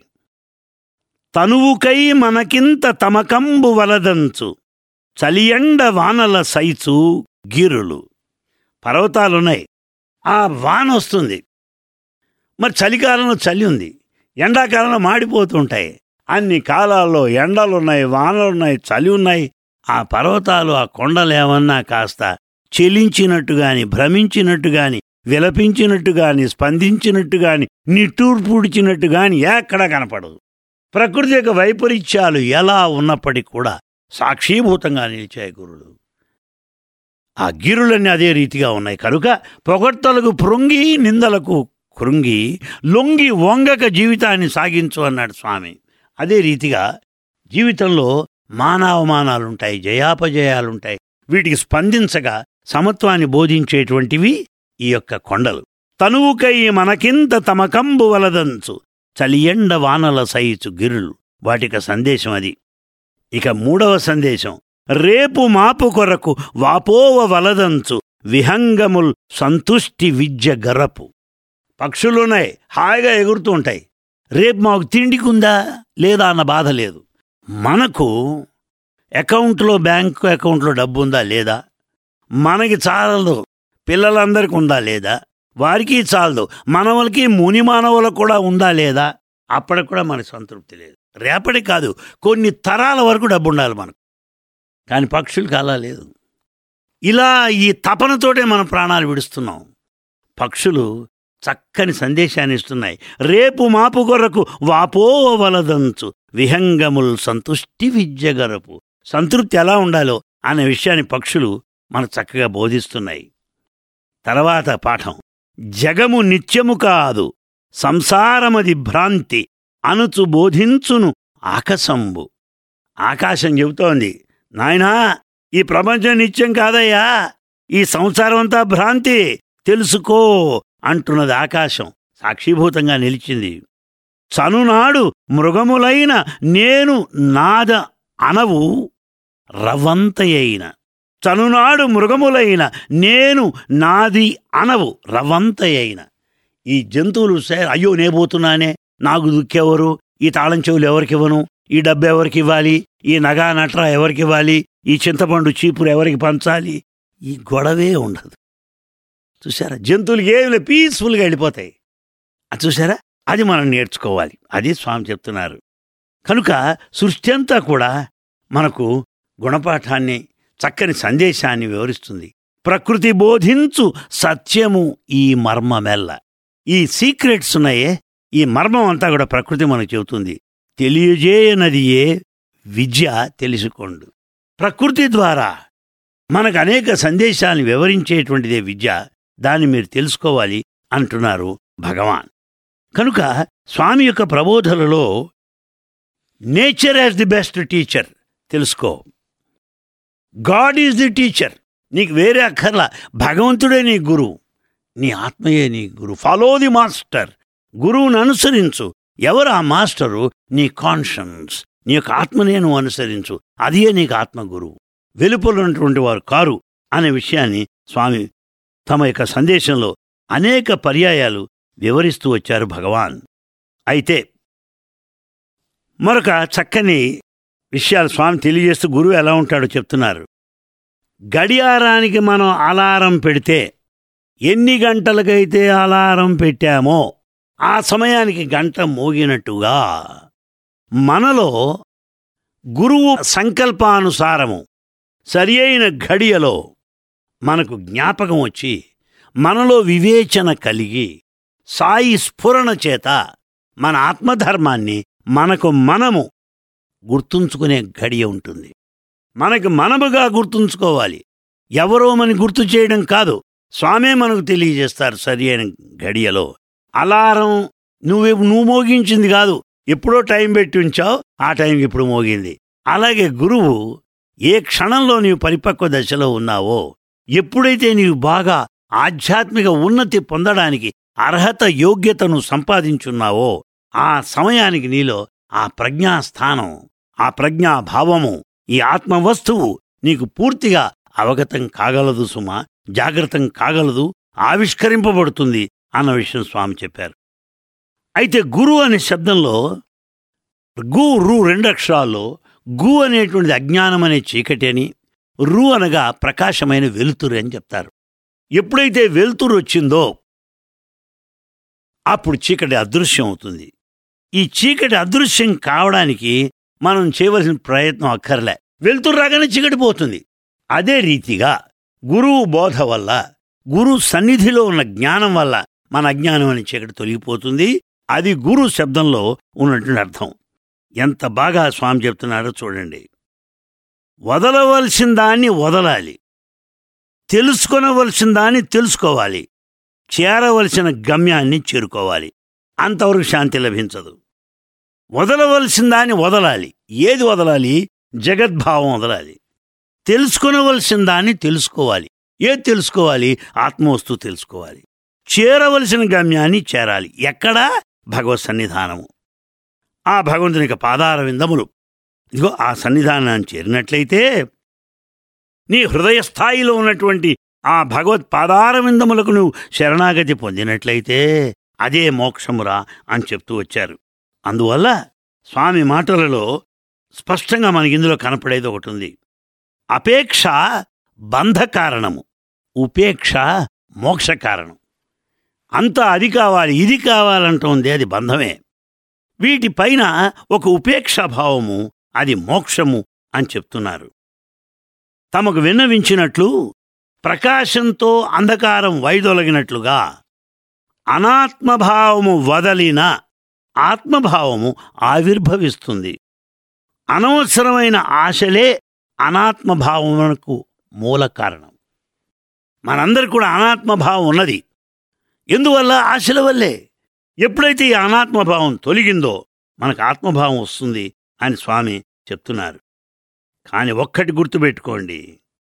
తనువుకై మనకింత తమకంబు వలదంచు చలియండ వానల సైచు గిరులు పర్వతాలున్నాయి ఆ వాన వస్తుంది మరి చలికాలంలో చలి ఉంది ఎండాకాలంలో మాడిపోతుంటాయి అన్ని కాలాల్లో ఎండలున్నాయి వానలున్నాయి చలి ఉన్నాయి ఆ పర్వతాలు ఆ కొండలు ఏమన్నా కాస్త చెలించినట్టు గాని భ్రమించినట్టు గాని విలపించినట్టు గాని స్పందించినట్టు గాని నిట్టూర్పుడిచినట్టు గాని ఎక్కడా కనపడదు ప్రకృతి యొక్క వైపరీత్యాలు ఎలా ఉన్నప్పటికీ కూడా సాక్షీభూతంగా నిలిచాయి గురులు ఆ గిరులన్నీ అదే రీతిగా ఉన్నాయి కనుక పొగడ్తలకు పృంగి నిందలకు కృంగి లొంగి వంగక జీవితాన్ని సాగించు అన్నాడు స్వామి అదే రీతిగా జీవితంలో మానావమానాలుంటాయి జయాపజయాలుంటాయి వీటికి స్పందించగా సమత్వాన్ని బోధించేటువంటివి ఈ యొక్క కొండలు తనువుకై మనకింత తమకంబు వలదంచు చలియండ వానల సైచు గిరులు వాటిక సందేశం అది ఇక మూడవ సందేశం రేపు మాపు కొరకు వాపోవ వలదంచు విహంగముల్ సంతుష్టి విద్య గరపు పక్షులున్నాయి హాయిగా ఎగురుతూ ఉంటాయి రేపు మాకు తిండికుందా లేదా అన్న బాధ లేదు మనకు అకౌంట్లో బ్యాంకు అకౌంట్లో డబ్బు ఉందా లేదా మనకి చాలదు పిల్లలందరికీ ఉందా లేదా వారికి చాలదు మనవలకి ముని మానవులకు కూడా ఉందా లేదా అప్పటికి కూడా మనకు సంతృప్తి లేదు రేపటి కాదు కొన్ని తరాల వరకు డబ్బు ఉండాలి మనకు కానీ పక్షులకు అలా లేదు ఇలా ఈ తపనతోటే మనం ప్రాణాలు విడుస్తున్నాం పక్షులు చక్కని సందేశాన్ని ఇస్తున్నాయి రేపు మాపు కొరకు వాపో వలదంచు విహంగముల్ సంతుష్టి విద్యగరపు సంతృప్తి ఎలా ఉండాలో అనే విషయాన్ని పక్షులు మనకు చక్కగా బోధిస్తున్నాయి తర్వాత పాఠం జగము నిత్యము కాదు సంసారమది భ్రాంతి అనుచు బోధించును ఆకాశంబు ఆకాశం చెబుతోంది నాయనా ఈ ప్రపంచం నిత్యం కాదయ్యా ఈ సంసారం అంతా భ్రాంతి తెలుసుకో అంటున్నది ఆకాశం సాక్షిభూతంగా నిలిచింది చనునాడు మృగములైన నేను నాద అనవు రవంతయైన చనునాడు మృగములైన నేను నాది అనవు రవంతయైన ఈ జంతువులు సే అయ్యో నే పోతున్నానే నాకు దుక్కెవరు ఈ తాళం చెవులు ఎవరికివ్వను ఈ డబ్బు ఎవరికి ఇవ్వాలి ఈ నగా నట్ర ఎవరికి ఇవ్వాలి ఈ చింతపండు చీపురు ఎవరికి పంచాలి ఈ గొడవే ఉండదు చూసారా జంతువులకి ఏమి లేదు పీస్ఫుల్గా వెళ్ళిపోతాయి అది చూసారా అది మనం నేర్చుకోవాలి అది స్వామి చెప్తున్నారు కనుక సృష్టి అంతా కూడా మనకు గుణపాఠాన్ని చక్కని సందేశాన్ని వివరిస్తుంది ప్రకృతి బోధించు సత్యము ఈ మర్మమెల్ల ఈ సీక్రెట్స్ ఉన్నాయే ఈ మర్మం అంతా కూడా ప్రకృతి మనకు చెబుతుంది తెలియజేయనది ఏ విద్య తెలుసుకోండు ప్రకృతి ద్వారా మనకు అనేక సందేశాలను వివరించేటువంటిదే విద్య దాన్ని మీరు తెలుసుకోవాలి అంటున్నారు భగవాన్ కనుక స్వామి యొక్క ప్రబోధనలో nature as the best teacher తెలుసుకో గాడ్ ఈజ్ ది టీచర్ నీకు వేరే అక్కర్లా భగవంతుడే నీ గురువు నీ ఆత్మయే నీ గురువు ఫాలో ది మాస్టర్ గురువును అనుసరించు ఎవరు ఆ మాస్టరు నీ కాన్షన్స్ నీ యొక్క ఆత్మనే నువ్వు అనుసరించు అదే నీకు ఆత్మ గురువు వెలుపల ఉన్నటువంటి వారు కారు అనే విషయాన్ని స్వామి తమ యొక్క సందేశంలో అనేక పర్యాయాలు వివరిస్తూ వచ్చారు భగవాన్ అయితే మరొక చక్కని విషయాలు స్వామి తెలియజేస్తూ గురువు ఎలా ఉంటాడో చెప్తున్నారు గడియారానికి మనం అలారం పెడితే ఎన్ని గంటలకైతే అలారం పెట్టామో ఆ సమయానికి గంట మోగినట్టుగా మనలో గురువు సంకల్పానుసారము సరి అయిన ఘడియలో మనకు జ్ఞాపకం వచ్చి మనలో వివేచన కలిగి సాయి స్ఫురణ చేత మన ఆత్మధర్మాన్ని మనకు మనము గుర్తుంచుకునే గడియ ఉంటుంది మనకు మనముగా గుర్తుంచుకోవాలి ఎవరో మన గుర్తు చేయడం కాదు స్వామే మనకు తెలియజేస్తారు సరి అయిన గడియలో అలారం నువ్వు నువ్వు మోగించింది కాదు ఎప్పుడో టైం పెట్టి ఉంచావు ఆ టైంకి ఇప్పుడు మోగింది అలాగే గురువు ఏ క్షణంలో నీవు పరిపక్వ దశలో ఉన్నావో ఎప్పుడైతే నీవు బాగా ఆధ్యాత్మిక ఉన్నతి పొందడానికి అర్హత యోగ్యతను సంపాదించున్నావో ఆ సమయానికి నీలో ఆ ప్రజ్ఞాస్థానం ఆ ప్రజ్ఞాభావము ఈ ఆత్మవస్తువు నీకు పూర్తిగా అవగతం కాగలదు సుమా జాగ్రత్తం కాగలదు ఆవిష్కరింపబడుతుంది అన్న విషయం స్వామి చెప్పారు అయితే గురు అనే శబ్దంలో గు రు రెండు అక్షరాల్లో గు అనేటువంటిది అజ్ఞానం అనే చీకటి అని రు అనగా ప్రకాశమైన వెలుతురు అని చెప్తారు ఎప్పుడైతే వెలుతురు వచ్చిందో అప్పుడు చీకటి అదృశ్యం అవుతుంది ఈ చీకటి అదృశ్యం కావడానికి మనం చేయవలసిన ప్రయత్నం అక్కర్లే వెలుతురు రాగానే చీకటి పోతుంది అదే రీతిగా గురువు బోధ వల్ల గురు సన్నిధిలో ఉన్న జ్ఞానం వల్ల మన అజ్ఞానం అనే చీకటి తొలగిపోతుంది అది గురు శబ్దంలో ఉన్నటువంటి అర్థం ఎంత బాగా స్వామి చెప్తున్నారో చూడండి వదలవలసిన దాన్ని వదలాలి తెలుసుకొనవలసిన దాన్ని తెలుసుకోవాలి చేరవలసిన గమ్యాన్ని చేరుకోవాలి అంతవరకు శాంతి లభించదు వదలవలసిన దాన్ని వదలాలి ఏది వదలాలి జగద్భావం వదలాలి తెలుసుకొనవలసిన దాన్ని తెలుసుకోవాలి ఏది తెలుసుకోవాలి ఆత్మవస్తు తెలుసుకోవాలి చేరవలసిన గమ్యాన్ని చేరాలి ఎక్కడా భగవత్ సన్నిధానము ఆ భగవంతుని యొక్క పాదార విందములు ఇదిగో ఆ సన్నిధానాన్ని చేరినట్లయితే నీ హృదయ స్థాయిలో ఉన్నటువంటి ఆ భగవత్ పాదార విందములకు నువ్వు శరణాగతి పొందినట్లయితే అదే మోక్షమురా అని చెప్తూ వచ్చారు అందువల్ల స్వామి మాటలలో స్పష్టంగా మనకి ఇందులో కనపడేది ఒకటి ఉంది అపేక్ష బంధ కారణము ఉపేక్ష మోక్ష కారణం అంతా అది కావాలి ఇది కావాలంటోంది అది బంధమే వీటిపైన ఒక ఉపేక్షాభావము అది మోక్షము అని చెప్తున్నారు తమకు విన్నవించినట్లు ప్రకాశంతో అంధకారం వైదొలగినట్లుగా అనాత్మభావము వదలిన ఆత్మభావము ఆవిర్భవిస్తుంది అనవసరమైన ఆశలే అనాత్మభావమునకు మూల కారణం మనందరికి కూడా అనాత్మభావం ఉన్నది ఎందువల్ల ఆశల వల్లే ఎప్పుడైతే ఈ అనాత్మభావం తొలగిందో మనకు ఆత్మభావం వస్తుంది అని స్వామి చెప్తున్నారు కానీ ఒక్కటి గుర్తుపెట్టుకోండి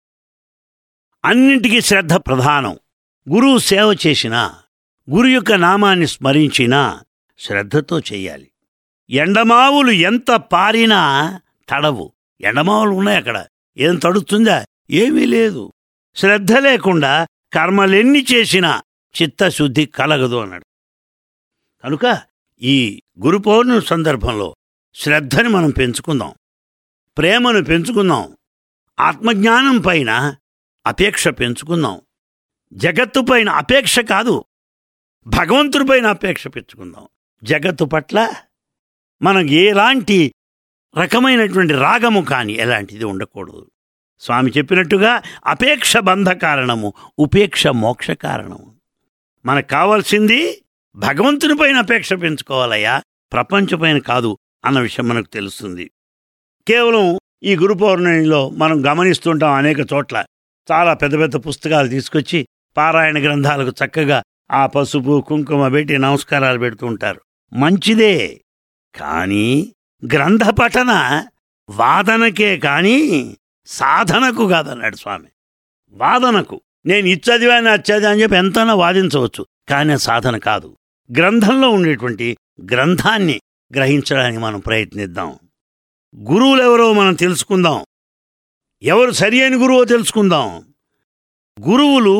అన్నింటికీ శ్రద్ధ ప్రధానం గురువు సేవ చేసినా గురు యొక్క నామాన్ని స్మరించినా శ్రద్ధతో చెయ్యాలి ఎండమావులు ఎంత పారినా తడవు ఎండమావులు ఉన్నాయి అక్కడ ఏం తడుస్తుందా ఏమీ లేదు శ్రద్ధ లేకుండా కర్మలెన్ని చేసినా చిత్తశుద్ధి కలగదు అన్నాడు కనుక ఈ గురు పౌర్ణమి సందర్భంలో శ్రద్ధని మనం పెంచుకుందాం ప్రేమను పెంచుకుందాం ఆత్మజ్ఞానం పైన అపేక్ష పెంచుకుందాం జగత్తు పైన అపేక్ష కాదు భగవంతుడి పైన అపేక్ష పెంచుకుందాం జగత్తు పట్ల మనకు ఎలాంటి రకమైనటువంటి రాగము కానీ ఎలాంటిది ఉండకూడదు స్వామి చెప్పినట్టుగా అపేక్ష బంధ కారణము ఉపేక్ష మోక్ష కారణము మనకు కావాల్సింది భగవంతుని పైన అపేక్ష పెంచుకోవాలయ్యా ప్రపంచపైన కాదు అన్న విషయం మనకు తెలుస్తుంది కేవలం ఈ గురు పౌర్ణమిలో మనం గమనిస్తుంటాం అనేక చోట్ల చాలా పెద్ద పెద్ద పుస్తకాలు తీసుకొచ్చి పారాయణ గ్రంథాలకు చక్కగా ఆ పసుపు కుంకుమ పెట్టి నమస్కారాలు పెడుతూ ఉంటారు మంచిదే కానీ గ్రంథ పఠన వాదనకే కానీ సాధనకు కాదన్నాడు స్వామి వాదనకు నేను ఇచ్చదివాని అచ్చది అని చెప్పి ఎంతైనా వాదించవచ్చు కానీ అది సాధన కాదు గ్రంథంలో ఉండేటువంటి గ్రంథాన్ని గ్రహించడానికి మనం ప్రయత్నిద్దాం గురువులెవరో మనం తెలుసుకుందాం ఎవరు సరి అయిన గురువో తెలుసుకుందాం గురువులు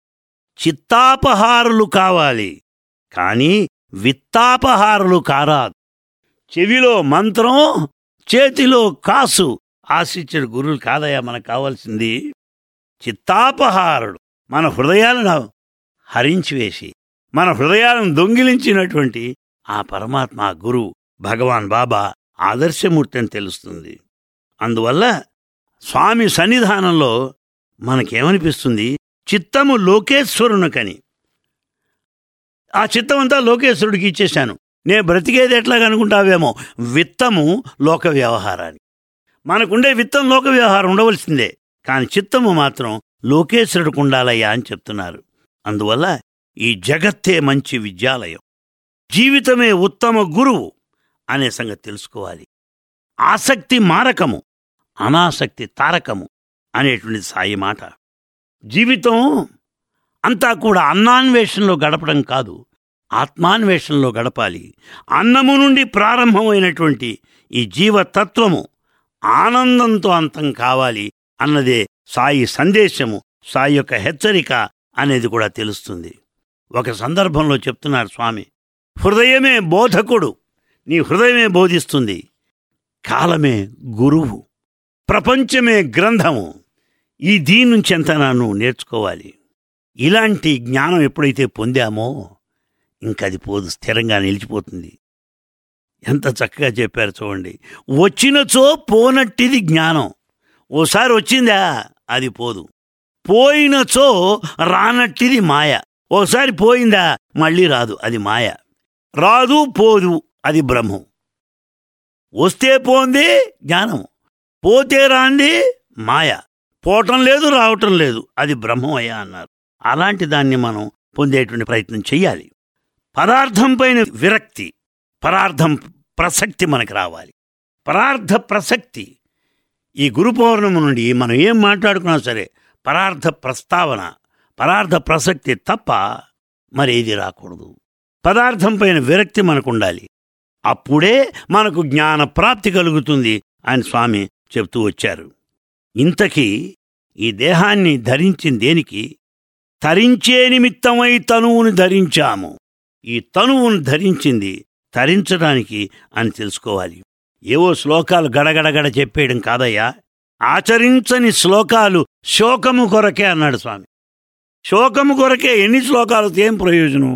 చిత్తాపహారులు కావాలి కానీ విత్తాపహారులు కారాదు చెవిలో మంత్రం చేతిలో కాసు ఆశించిన గురువులు కాదయ్యా మనకు కావాల్సింది చిత్తాపహారుడు మన హృదయాలను హరించివేసి మన హృదయాలను దొంగిలించినటువంటి ఆ పరమాత్మ ఆ గురువు భగవాన్ బాబా ఆదర్శమూర్తి అని తెలుస్తుంది అందువల్ల స్వామి సన్నిధానంలో మనకేమనిపిస్తుంది చిత్తము లోకేశ్వరునికని ఆ చిత్తం అంతా లోకేశ్వరుడికి ఇచ్చేశాను నేను బ్రతికేది ఎట్లాగా అనుకుంటావేమో విత్తము లోక వ్యవహారానికి మనకుండే విత్తం లోక వ్యవహారం ఉండవలసిందే కానీ చిత్తము మాత్రం లోకేశ్వరుడికి ఉండాలయ్యా అని చెప్తున్నారు అందువల్ల ఈ జగత్తే మంచి విద్యాలయం జీవితమే ఉత్తమ గురువు అనే సంగతి తెలుసుకోవాలి ఆసక్తి మారకము అనాసక్తి తారకము అనేటువంటి సాయి మాట జీవితం అంతా కూడా అన్నాన్వేషణలో గడపడం కాదు ఆత్మాన్వేషణలో గడపాలి అన్నము నుండి ప్రారంభమైనటువంటి ఈ జీవతత్వము ఆనందంతో అంతం కావాలి అన్నదే సాయి సందేశము సాయి యొక్క హెచ్చరిక అనేది కూడా తెలుస్తుంది ఒక సందర్భంలో చెప్తున్నారు స్వామి హృదయమే బోధకుడు నీ హృదయమే బోధిస్తుంది కాలమే గురువు ప్రపంచమే గ్రంథము ఈ దీని నుంచి ఎంత నన్ను నేర్చుకోవాలి ఇలాంటి జ్ఞానం ఎప్పుడైతే పొందామో ఇంకది పోదు స్థిరంగా నిలిచిపోతుంది ఎంత చక్కగా చెప్పారు చూడండి వచ్చినచో పోనట్టిది జ్ఞానం ఓసారి వచ్చిందా అది పోదు పోయినచో రానట్టిది మాయ ఓసారి పోయిందా మళ్ళీ రాదు అది మాయ రాదు పోదు అది బ్రహ్మం వస్తే పోంది జ్ఞానం పోతే రాంది మాయ పోవటం లేదు రావటం లేదు అది బ్రహ్మమయ్యా అన్నారు అలాంటి దాన్ని మనం పొందేటువంటి ప్రయత్నం చెయ్యాలి పదార్థం పైన విరక్తి పరార్థం ప్రసక్తి మనకు రావాలి పరార్థ ప్రసక్తి ఈ గురు పౌర్ణమి నుండి మనం ఏం మాట్లాడుకున్నా సరే పరార్థ ప్రస్తావన పరార్థ ప్రసక్తి తప్ప మరి ఏది రాకూడదు పదార్థం పైన విరక్తి మనకు ఉండాలి అప్పుడే మనకు జ్ఞాన ప్రాప్తి కలుగుతుంది అని స్వామి చెప్తూ వచ్చారు ఇంతకీ ఈ దేహాన్ని ధరించిన దేనికి తరించే నిమిత్తమై తనువును ధరించాము ఈ తనువును ధరించింది తరించడానికి అని తెలుసుకోవాలి ఏవో శ్లోకాలు గడగడగడ చెప్పేయడం కాదయ్యా ఆచరించని శ్లోకాలు శోకము కొరకే అన్నాడు స్వామి శోకము కొరకే ఎన్ని శ్లోకాలు ఏం ప్రయోజనం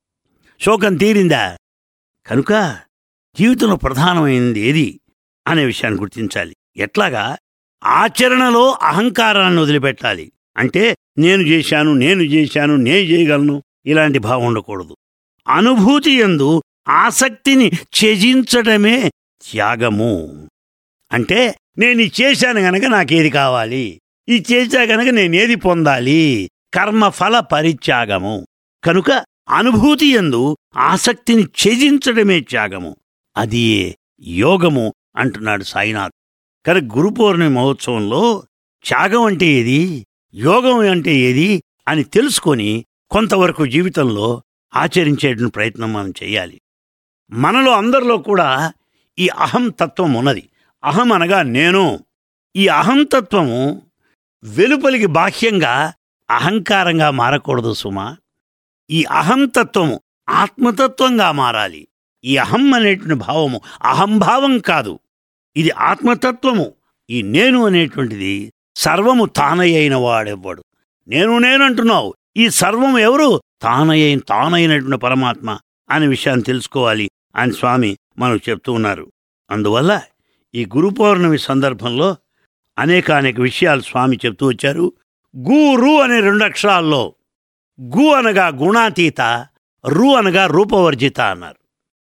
శోకం తీరిందా కనుక జీవితంలో ప్రధానమైనది ఏది అనే విషయాన్ని గుర్తించాలి ఎట్లాగా ఆచరణలో అహంకారాన్ని వదిలిపెట్టాలి అంటే నేను చేశాను నేను చేశాను నేను చేయగలను ఇలాంటి భావం ఉండకూడదు అనుభూతి ఎందు ఆసక్తిని త్యజించడమే త్యాగము అంటే నేను ఇది చేశాను గనక నాకేది కావాలి ఇది చేశా గనక నేనేది పొందాలి కర్మఫల పరిత్యాగము కనుక అనుభూతి ఎందు ఆసక్తిని త్యజించడమే త్యాగము అది యోగము అంటున్నాడు సాయినాథ్ కనుక గురు పౌర్ణమి మహోత్సవంలో త్యాగం అంటే ఏది యోగం అంటే ఏది అని తెలుసుకొని కొంతవరకు జీవితంలో ఆచరించేటువంటి ప్రయత్నం మనం చేయాలి మనలో అందరిలో కూడా ఈ అహం తత్వం ఉన్నది అహం అనగా నేను ఈ అహం తత్వము వెలుపలికి బాహ్యంగా అహంకారంగా మారకూడదు సుమా ఈ అహం తత్వము ఆత్మతత్వంగా మారాలి ఈ అహం అనేటువంటి భావము అహంభావం కాదు ఇది ఆత్మతత్వము ఈ నేను అనేటువంటిది సర్వము తానయ్యైన వాడెవ్వడు నేను నేను అంటున్నావు ఈ సర్వం ఎవరు తానయ్య తానైనటువంటి పరమాత్మ అనే విషయాన్ని తెలుసుకోవాలి అని స్వామి మనకు చెప్తూ ఉన్నారు అందువల్ల ఈ గురు పౌర్ణమి సందర్భంలో అనేక అనేక విషయాలు స్వామి చెప్తూ వచ్చారు గురు అనే రెండు అక్షరాల్లో గు అనగా గుణాతీత రు అనగా రూపవర్జిత అన్నారు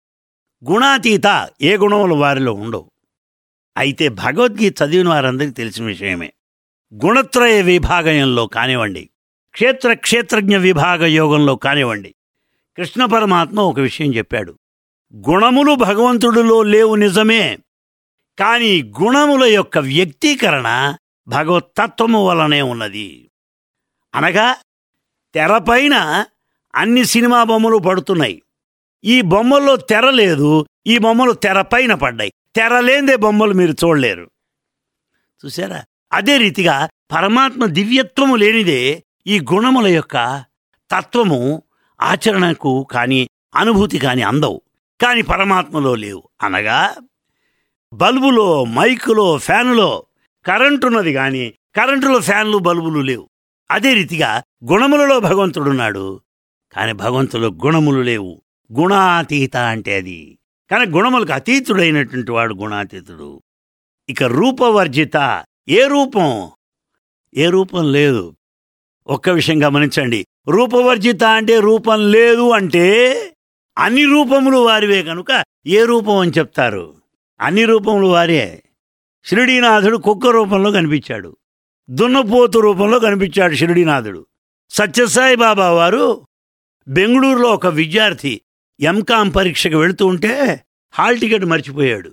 గుణాతీత ఏ గుణములు వారిలో ఉండవు అయితే భగవద్గీత చదివిన వారందరికీ తెలిసిన విషయమే గుణత్రయ విభాగంలో కానివ్వండి క్షేత్ర క్షేత్రజ్ఞ విభాగ యోగంలో కానివ్వండి కృష్ణ పరమాత్మ ఒక విషయం చెప్పాడు గుణములు భగవంతుడిలో లేవు నిజమే కానీ గుణముల యొక్క వ్యక్తీకరణ భగవత్తత్వము వలనే ఉన్నది అనగా తెరపైన అన్ని సినిమా బొమ్మలు పడుతున్నాయి ఈ బొమ్మల్లో తెర లేదు ఈ బొమ్మలు తెరపైన పడ్డాయి తెర లేదే బొమ్మలు మీరు చూడలేరు చూసారా అదే రీతిగా పరమాత్మ దివ్యత్వము లేనిదే ఈ గుణముల యొక్క తత్వము ఆచరణకు కానీ అనుభూతి కానీ అందవు కానీ పరమాత్మలో లేవు అనగా బల్బులో మైకులో ఫ్యానులో కరెంటున్నది కానీ కరెంటులో ఫ్యాన్లు బల్బులు లేవు అదే రీతిగా గుణములలో భగవంతుడున్నాడు కానీ భగవంతులో గుణములు లేవు గుణాతీత అంటే అది కానీ గుణములకు అతీతుడైనటువంటి వాడు గుణాతీతుడు ఇక రూపవర్జిత ఏ రూపం ఏ రూపం లేదు ఒక్క విషయం గమనించండి రూపవర్జిత అంటే రూపం లేదు అంటే అన్ని రూపములు వారివే కనుక ఏ రూపం అని చెప్తారు అన్ని రూపములు వారే షిరిడీనాథుడు కుక్క రూపంలో కనిపించాడు దున్నపోతు రూపంలో కనిపించాడు షిరిడీనాథుడు సత్యసాయి బాబా వారు బెంగళూరులో ఒక విద్యార్థి ఎంకామ్ పరీక్షకు వెళుతూ ఉంటే హాల్ టికెట్ మర్చిపోయాడు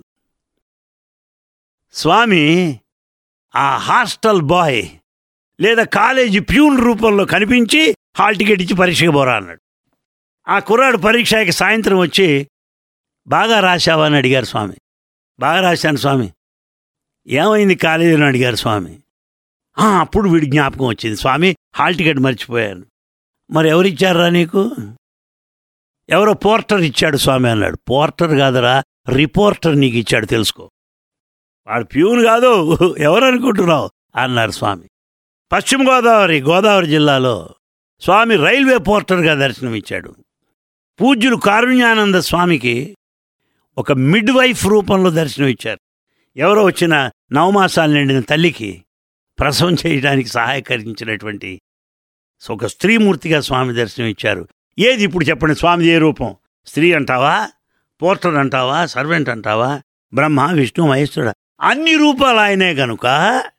స్వామి ఆ హాస్టల్ బాయ్ లేదా కాలేజీ ప్యూన్ రూపంలో కనిపించి హాల్ టికెట్ ఇచ్చి పరీక్షకు పోరా అన్నాడు ఆ కుర్రాడు పరీక్షకి సాయంత్రం వచ్చి బాగా రాశావా అని అడిగారు స్వామి బాగా రాశాను స్వామి ఏమైంది కాలేజీలో అడిగారు స్వామి "ఆ, అప్పుడు వీడి జ్ఞాపకం వచ్చింది స్వామి హాల్ టికెట్ మర్చిపోయాను మరి ఎవరిచ్చారా నీకు ఎవరో పోర్టర్ ఇచ్చాడు స్వామి అన్నాడు పోర్టర్ కాదరా రిపోర్టర్ నీకు ఇచ్చాడు తెలుసుకో వాడు ప్యూన్ కాదు ఎవరు అనుకుంటున్నావు అన్నారు స్వామి పశ్చిమ గోదావరి గోదావరి జిల్లాలో స్వామి రైల్వే పోర్టర్గా దర్శనమిచ్చాడు పూజ్యులు కారుణ్యానంద స్వామికి ఒక మిడ్ వైఫ్ రూపంలో దర్శనమిచ్చారు ఎవరో వచ్చిన నవమాసాలు నిండిన తల్లికి ప్రసవం చేయడానికి సహాయకరించినటువంటి ఒక స్త్రీమూర్తిగా స్వామి దర్శనం ఇచ్చారు ఏది ఇప్పుడు చెప్పండి స్వామి ఏ రూపం స్త్రీ అంటావా పోర్టర్ అంటావా సర్వెంట్ అంటావా బ్రహ్మ విష్ణు మహేశ్వరుడు అన్ని రూపాలు ఆయనే గనుక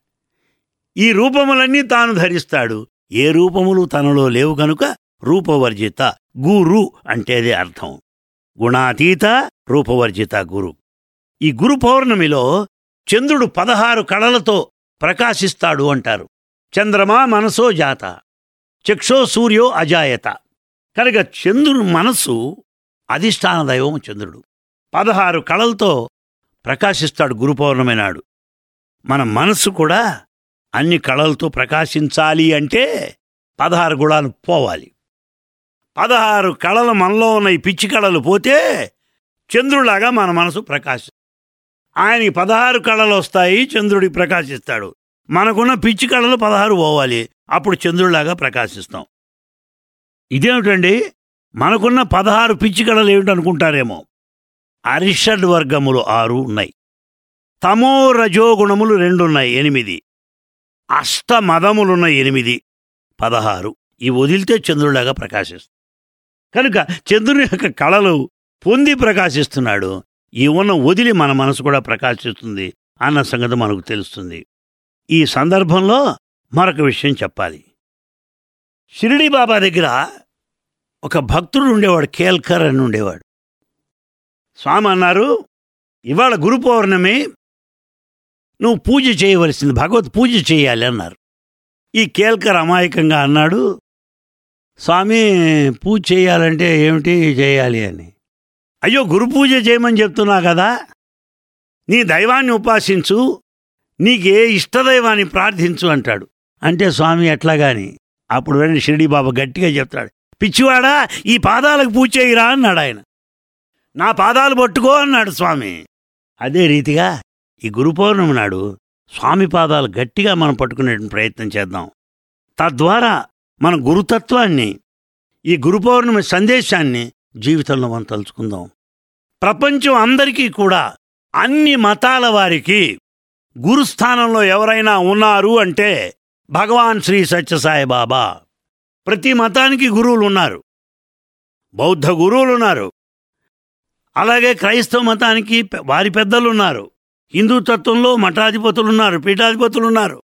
ఈ రూపములన్నీ తాను ధరిస్తాడు ఏ రూపములు తనలో లేవు గనుక రూపవర్జిత గురు అంటేదే అర్థం గుణాతీత రూపవర్జిత గురు ఈ గురు పౌర్ణమిలో చంద్రుడు పదహారు కళలతో ప్రకాశిస్తాడు అంటారు చంద్రమా మనసో జాత చక్షో సూర్యో అజాయత కనుక చంద్రుడు మనస్సు అధిష్టాన దైవం చంద్రుడు పదహారు కళలతో ప్రకాశిస్తాడు గురు పౌర్ణమి నాడు మన మనస్సు కూడా అన్ని కళలతో ప్రకాశించాలి అంటే పదహారు గుణాలు పోవాలి పదహారు కళలు మనలో ఉన్న ఈ పిచ్చి కళలు పోతే చంద్రుడిలాగా మన మనసు ప్రకాశి ఆయనకి పదహారు కళలు వస్తాయి చంద్రుడికి ప్రకాశిస్తాడు మనకున్న పిచ్చి కళలు పదహారు పోవాలి అప్పుడు చంద్రుడిలాగా ప్రకాశిస్తాం ఇదేమిటండి మనకున్న పదహారు పిచ్చి కళలు ఏమిటనుకుంటారేమో అరిషడ్ వర్గములు ఆరు ఉన్నాయి తమో రజోగుణములు రెండున్నాయి ఎనిమిది అష్ట మదములున్న ఎనిమిది పదహారు ఈ వదిలితే చంద్రుడిలాగా ప్రకాశిస్తుంది కనుక చంద్రుని యొక్క కళలు పొంది ప్రకాశిస్తున్నాడు ఈ ఉన్న వదిలి మన మనసు కూడా ప్రకాశిస్తుంది అన్న సంగతి మనకు తెలుస్తుంది ఈ సందర్భంలో మరొక విషయం చెప్పాలి షిరిడి బాబా దగ్గర ఒక భక్తుడు ఉండేవాడు కేల్కర్ అని ఉండేవాడు స్వామి అన్నారు ఇవాళ గురు పౌర్ణమి నువ్వు పూజ చేయవలసింది భగవత్ పూజ చేయాలి అన్నారు ఈ కేల్కర్ అమాయకంగా అన్నాడు స్వామి పూజ చేయాలంటే ఏమిటి చేయాలి అని అయ్యో గురు పూజ చేయమని చెప్తున్నా కదా నీ దైవాన్ని ఉపాసించు నీకే ఇష్టదైవాన్ని ప్రార్థించు అంటాడు అంటే స్వామి ఎట్లాగాని అప్పుడు వెంటనే షిరిడి బాబా గట్టిగా చెప్తాడు పిచ్చివాడా ఈ పాదాలకు పూజ చేయరా అన్నాడు ఆయన నా పాదాలు పట్టుకో అన్నాడు స్వామి అదే రీతిగా ఈ గురు పౌర్ణమి నాడు స్వామి పాదాలు గట్టిగా మనం పట్టుకునే ప్రయత్నం చేద్దాం తద్వారా మన గురుతత్వాన్ని ఈ గురు పౌర్ణమి సందేశాన్ని జీవితంలో మనం తలుచుకుందాం ప్రపంచం అందరికీ కూడా అన్ని మతాల వారికి గురుస్థానంలో ఎవరైనా ఉన్నారు అంటే భగవాన్ శ్రీ సత్యసాయి బాబా ప్రతి మతానికి గురువులు ఉన్నారు బౌద్ధ గురువులు ఉన్నారు అలాగే క్రైస్తవ మతానికి పె- వారి పెద్దలు ఉన్నారు హిందూ తత్వంలో మఠాధిపతులు ఉన్నారు పీఠాధిపతులు ఉన్నారు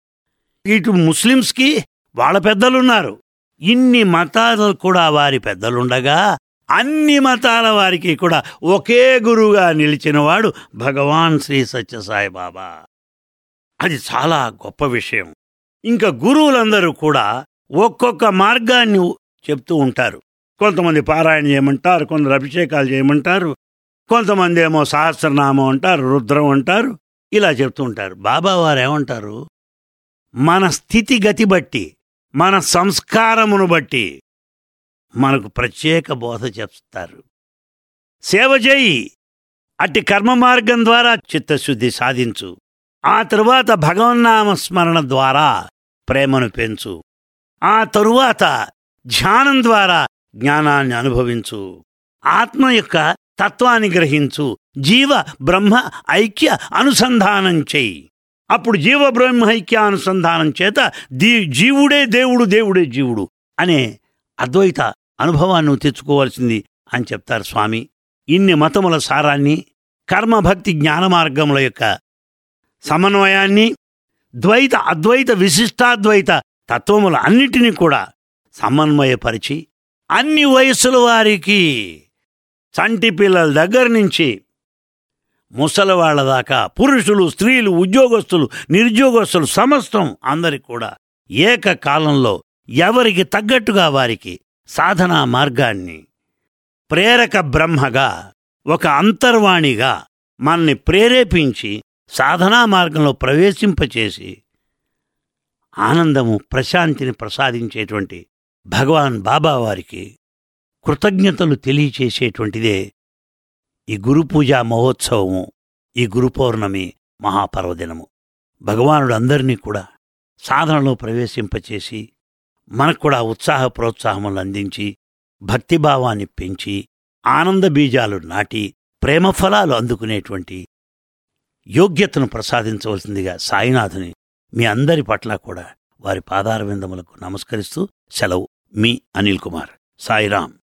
ఇటు ముస్లిమ్స్కి వాళ్ళ పెద్దలు ఉన్నారు ఇన్ని మతాలు కూడా వారి పెద్దలుండగా అన్ని మతాల వారికి కూడా ఒకే గురువుగా నిలిచినవాడు భగవాన్ శ్రీ సత్యసాయి బాబా అది చాలా గొప్ప విషయం ఇంకా గురువులందరూ కూడా ఒక్కొక్క మార్గాన్ని చెప్తూ ఉంటారు కొంతమంది పారాయణ చేయమంటారు కొందరు అభిషేకాలు చేయమంటారు కొంతమంది ఏమో సహస్రనామం అంటారు రుద్రం అంటారు ఇలా చెప్తూ ఉంటారు బాబా వారు ఏమంటారు మన స్థితిగతి బట్టి మన సంస్కారమును బట్టి మనకు ప్రత్యేక బోధ చెప్తారు సేవ చేయి అట్టి కర్మ మార్గం ద్వారా చిత్తశుద్ధి సాధించు ఆ తరువాత భగవన్నామ స్మరణ ద్వారా ప్రేమను పెంచు ఆ తరువాత ధ్యానం ద్వారా జ్ఞానాన్ని అనుభవించు ఆత్మ యొక్క తత్వాన్ని గ్రహించు జీవ బ్రహ్మ ఐక్య అనుసంధానం చెయ్యి అప్పుడు జీవబ్రహ్మైక్యానుసంధానం చేత దీ జీవుడే దేవుడు దేవుడే జీవుడు అనే అద్వైత అనుభవాన్ని నువ్వు తెచ్చుకోవాల్సింది అని చెప్తారు స్వామి ఇన్ని మతముల సారాన్ని కర్మభక్తి జ్ఞాన మార్గముల యొక్క సమన్వయాన్ని ద్వైత అద్వైత విశిష్టాద్వైత తత్వముల అన్నిటినీ కూడా సమన్వయపరిచి అన్ని వయస్సుల వారికి చంటి పిల్లల దగ్గర నుంచి ముసలివాళ్ల దాకా పురుషులు స్త్రీలు ఉద్యోగస్తులు నిరుద్యోగస్తులు సమస్తం అందరికి కూడా ఏకకాలంలో ఎవరికి తగ్గట్టుగా వారికి సాధనా మార్గాన్ని ప్రేరక బ్రహ్మగా ఒక అంతర్వాణిగా మనల్ని ప్రేరేపించి సాధనా మార్గంలో ప్రవేశింపచేసి ఆనందము ప్రశాంతిని ప్రసాదించేటువంటి భగవాన్ బాబా వారికి కృతజ్ఞతలు తెలియచేసేటువంటిదే ఈ గురు పూజా మహోత్సవము ఈ గురు పౌర్ణమి మహాపర్వదినము భగవానుడు అందరినీ కూడా సాధనలో ప్రవేశింపచేసి మనకు కూడా ఉత్సాహ ప్రోత్సాహములు అందించి భక్తిభావాన్ని పెంచి ఆనంద బీజాలు నాటి ప్రేమ ఫలాలు అందుకునేటువంటి యోగ్యతను ప్రసాదించవలసిందిగా సాయినాథుని మీ అందరి పట్ల కూడా వారి పాదార విందములకు నమస్కరిస్తూ సెలవు మీ అనిల్ కుమార్ సాయిరాం